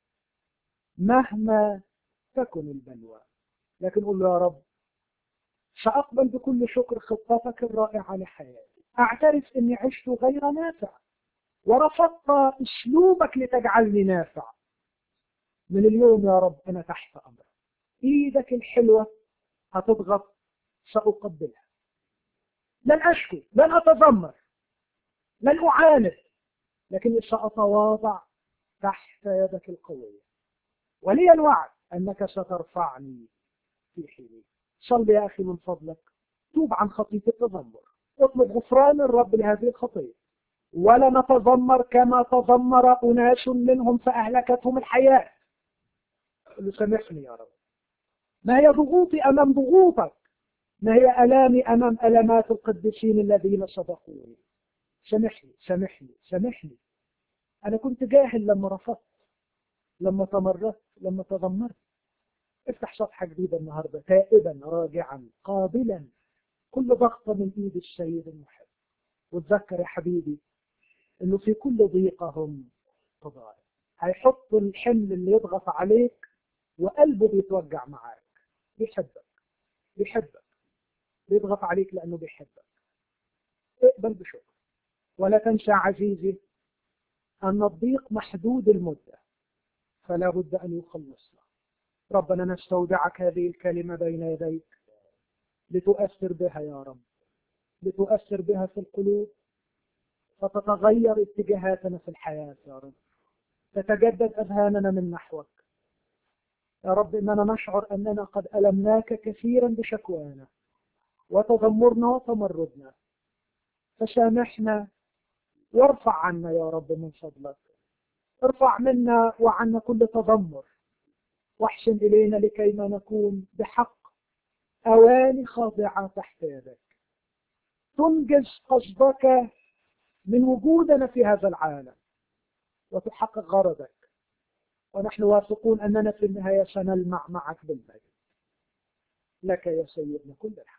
مهما تكن البلوى لكن قل له يا رب سأقبل بكل شكر خطتك الرائعة لحياتي أعترف أني عشت غير نافع ورفضت أسلوبك لتجعلني نافع من اليوم يا رب أنا تحت أمرك إيدك الحلوة هتضغط سأقبلها لن أشكو لن أتذمر لن أعاند لكني سأتواضع تحت يدك القوية ولي الوعد أنك سترفعني في حيني صل يا أخي من فضلك توب عن خطية التذمر اطلب غفران الرب لهذه الخطية ولا نتذمر كما تذمر أناس منهم فأهلكتهم الحياة سامحني يا رب ما هي ضغوطي أمام ضغوطك ما هي ألامي أمام ألمات القديسين الذين سبقوني سامحني سامحني سامحني أنا كنت جاهل لما رفضت لما تمردت لما تذمرت افتح صفحة جديدة النهاردة تائبا راجعا قابلا كل ضغطة من ايد السيد المحب وتذكر يا حبيبي انه في كل ضيقهم تضايق هيحط الحمل اللي يضغط عليك وقلبه بيتوجع معاك بيحبك بيحبك بيضغط عليك لانه بيحبك اقبل بشكر ولا تنسى عزيزي ان الضيق محدود المده فلا بد أن يخلصنا ربنا نستودعك هذه الكلمة بين يديك لتؤثر بها يا رب لتؤثر بها في القلوب فتتغير اتجاهاتنا في الحياة يا رب تتجدد أذهاننا من نحوك يا رب إننا نشعر أننا قد ألمناك كثيرا بشكوانا وتذمرنا وتمردنا فسامحنا وارفع عنا يا رب من فضلك ارفع منا وعنا كل تذمر واحسن إلينا لكي ما نكون بحق أواني خاضعة تحت يدك تنجز قصدك من وجودنا في هذا العالم وتحقق غرضك ونحن واثقون أننا في النهاية سنلمع معك بالمجد لك يا سيدنا كل الحق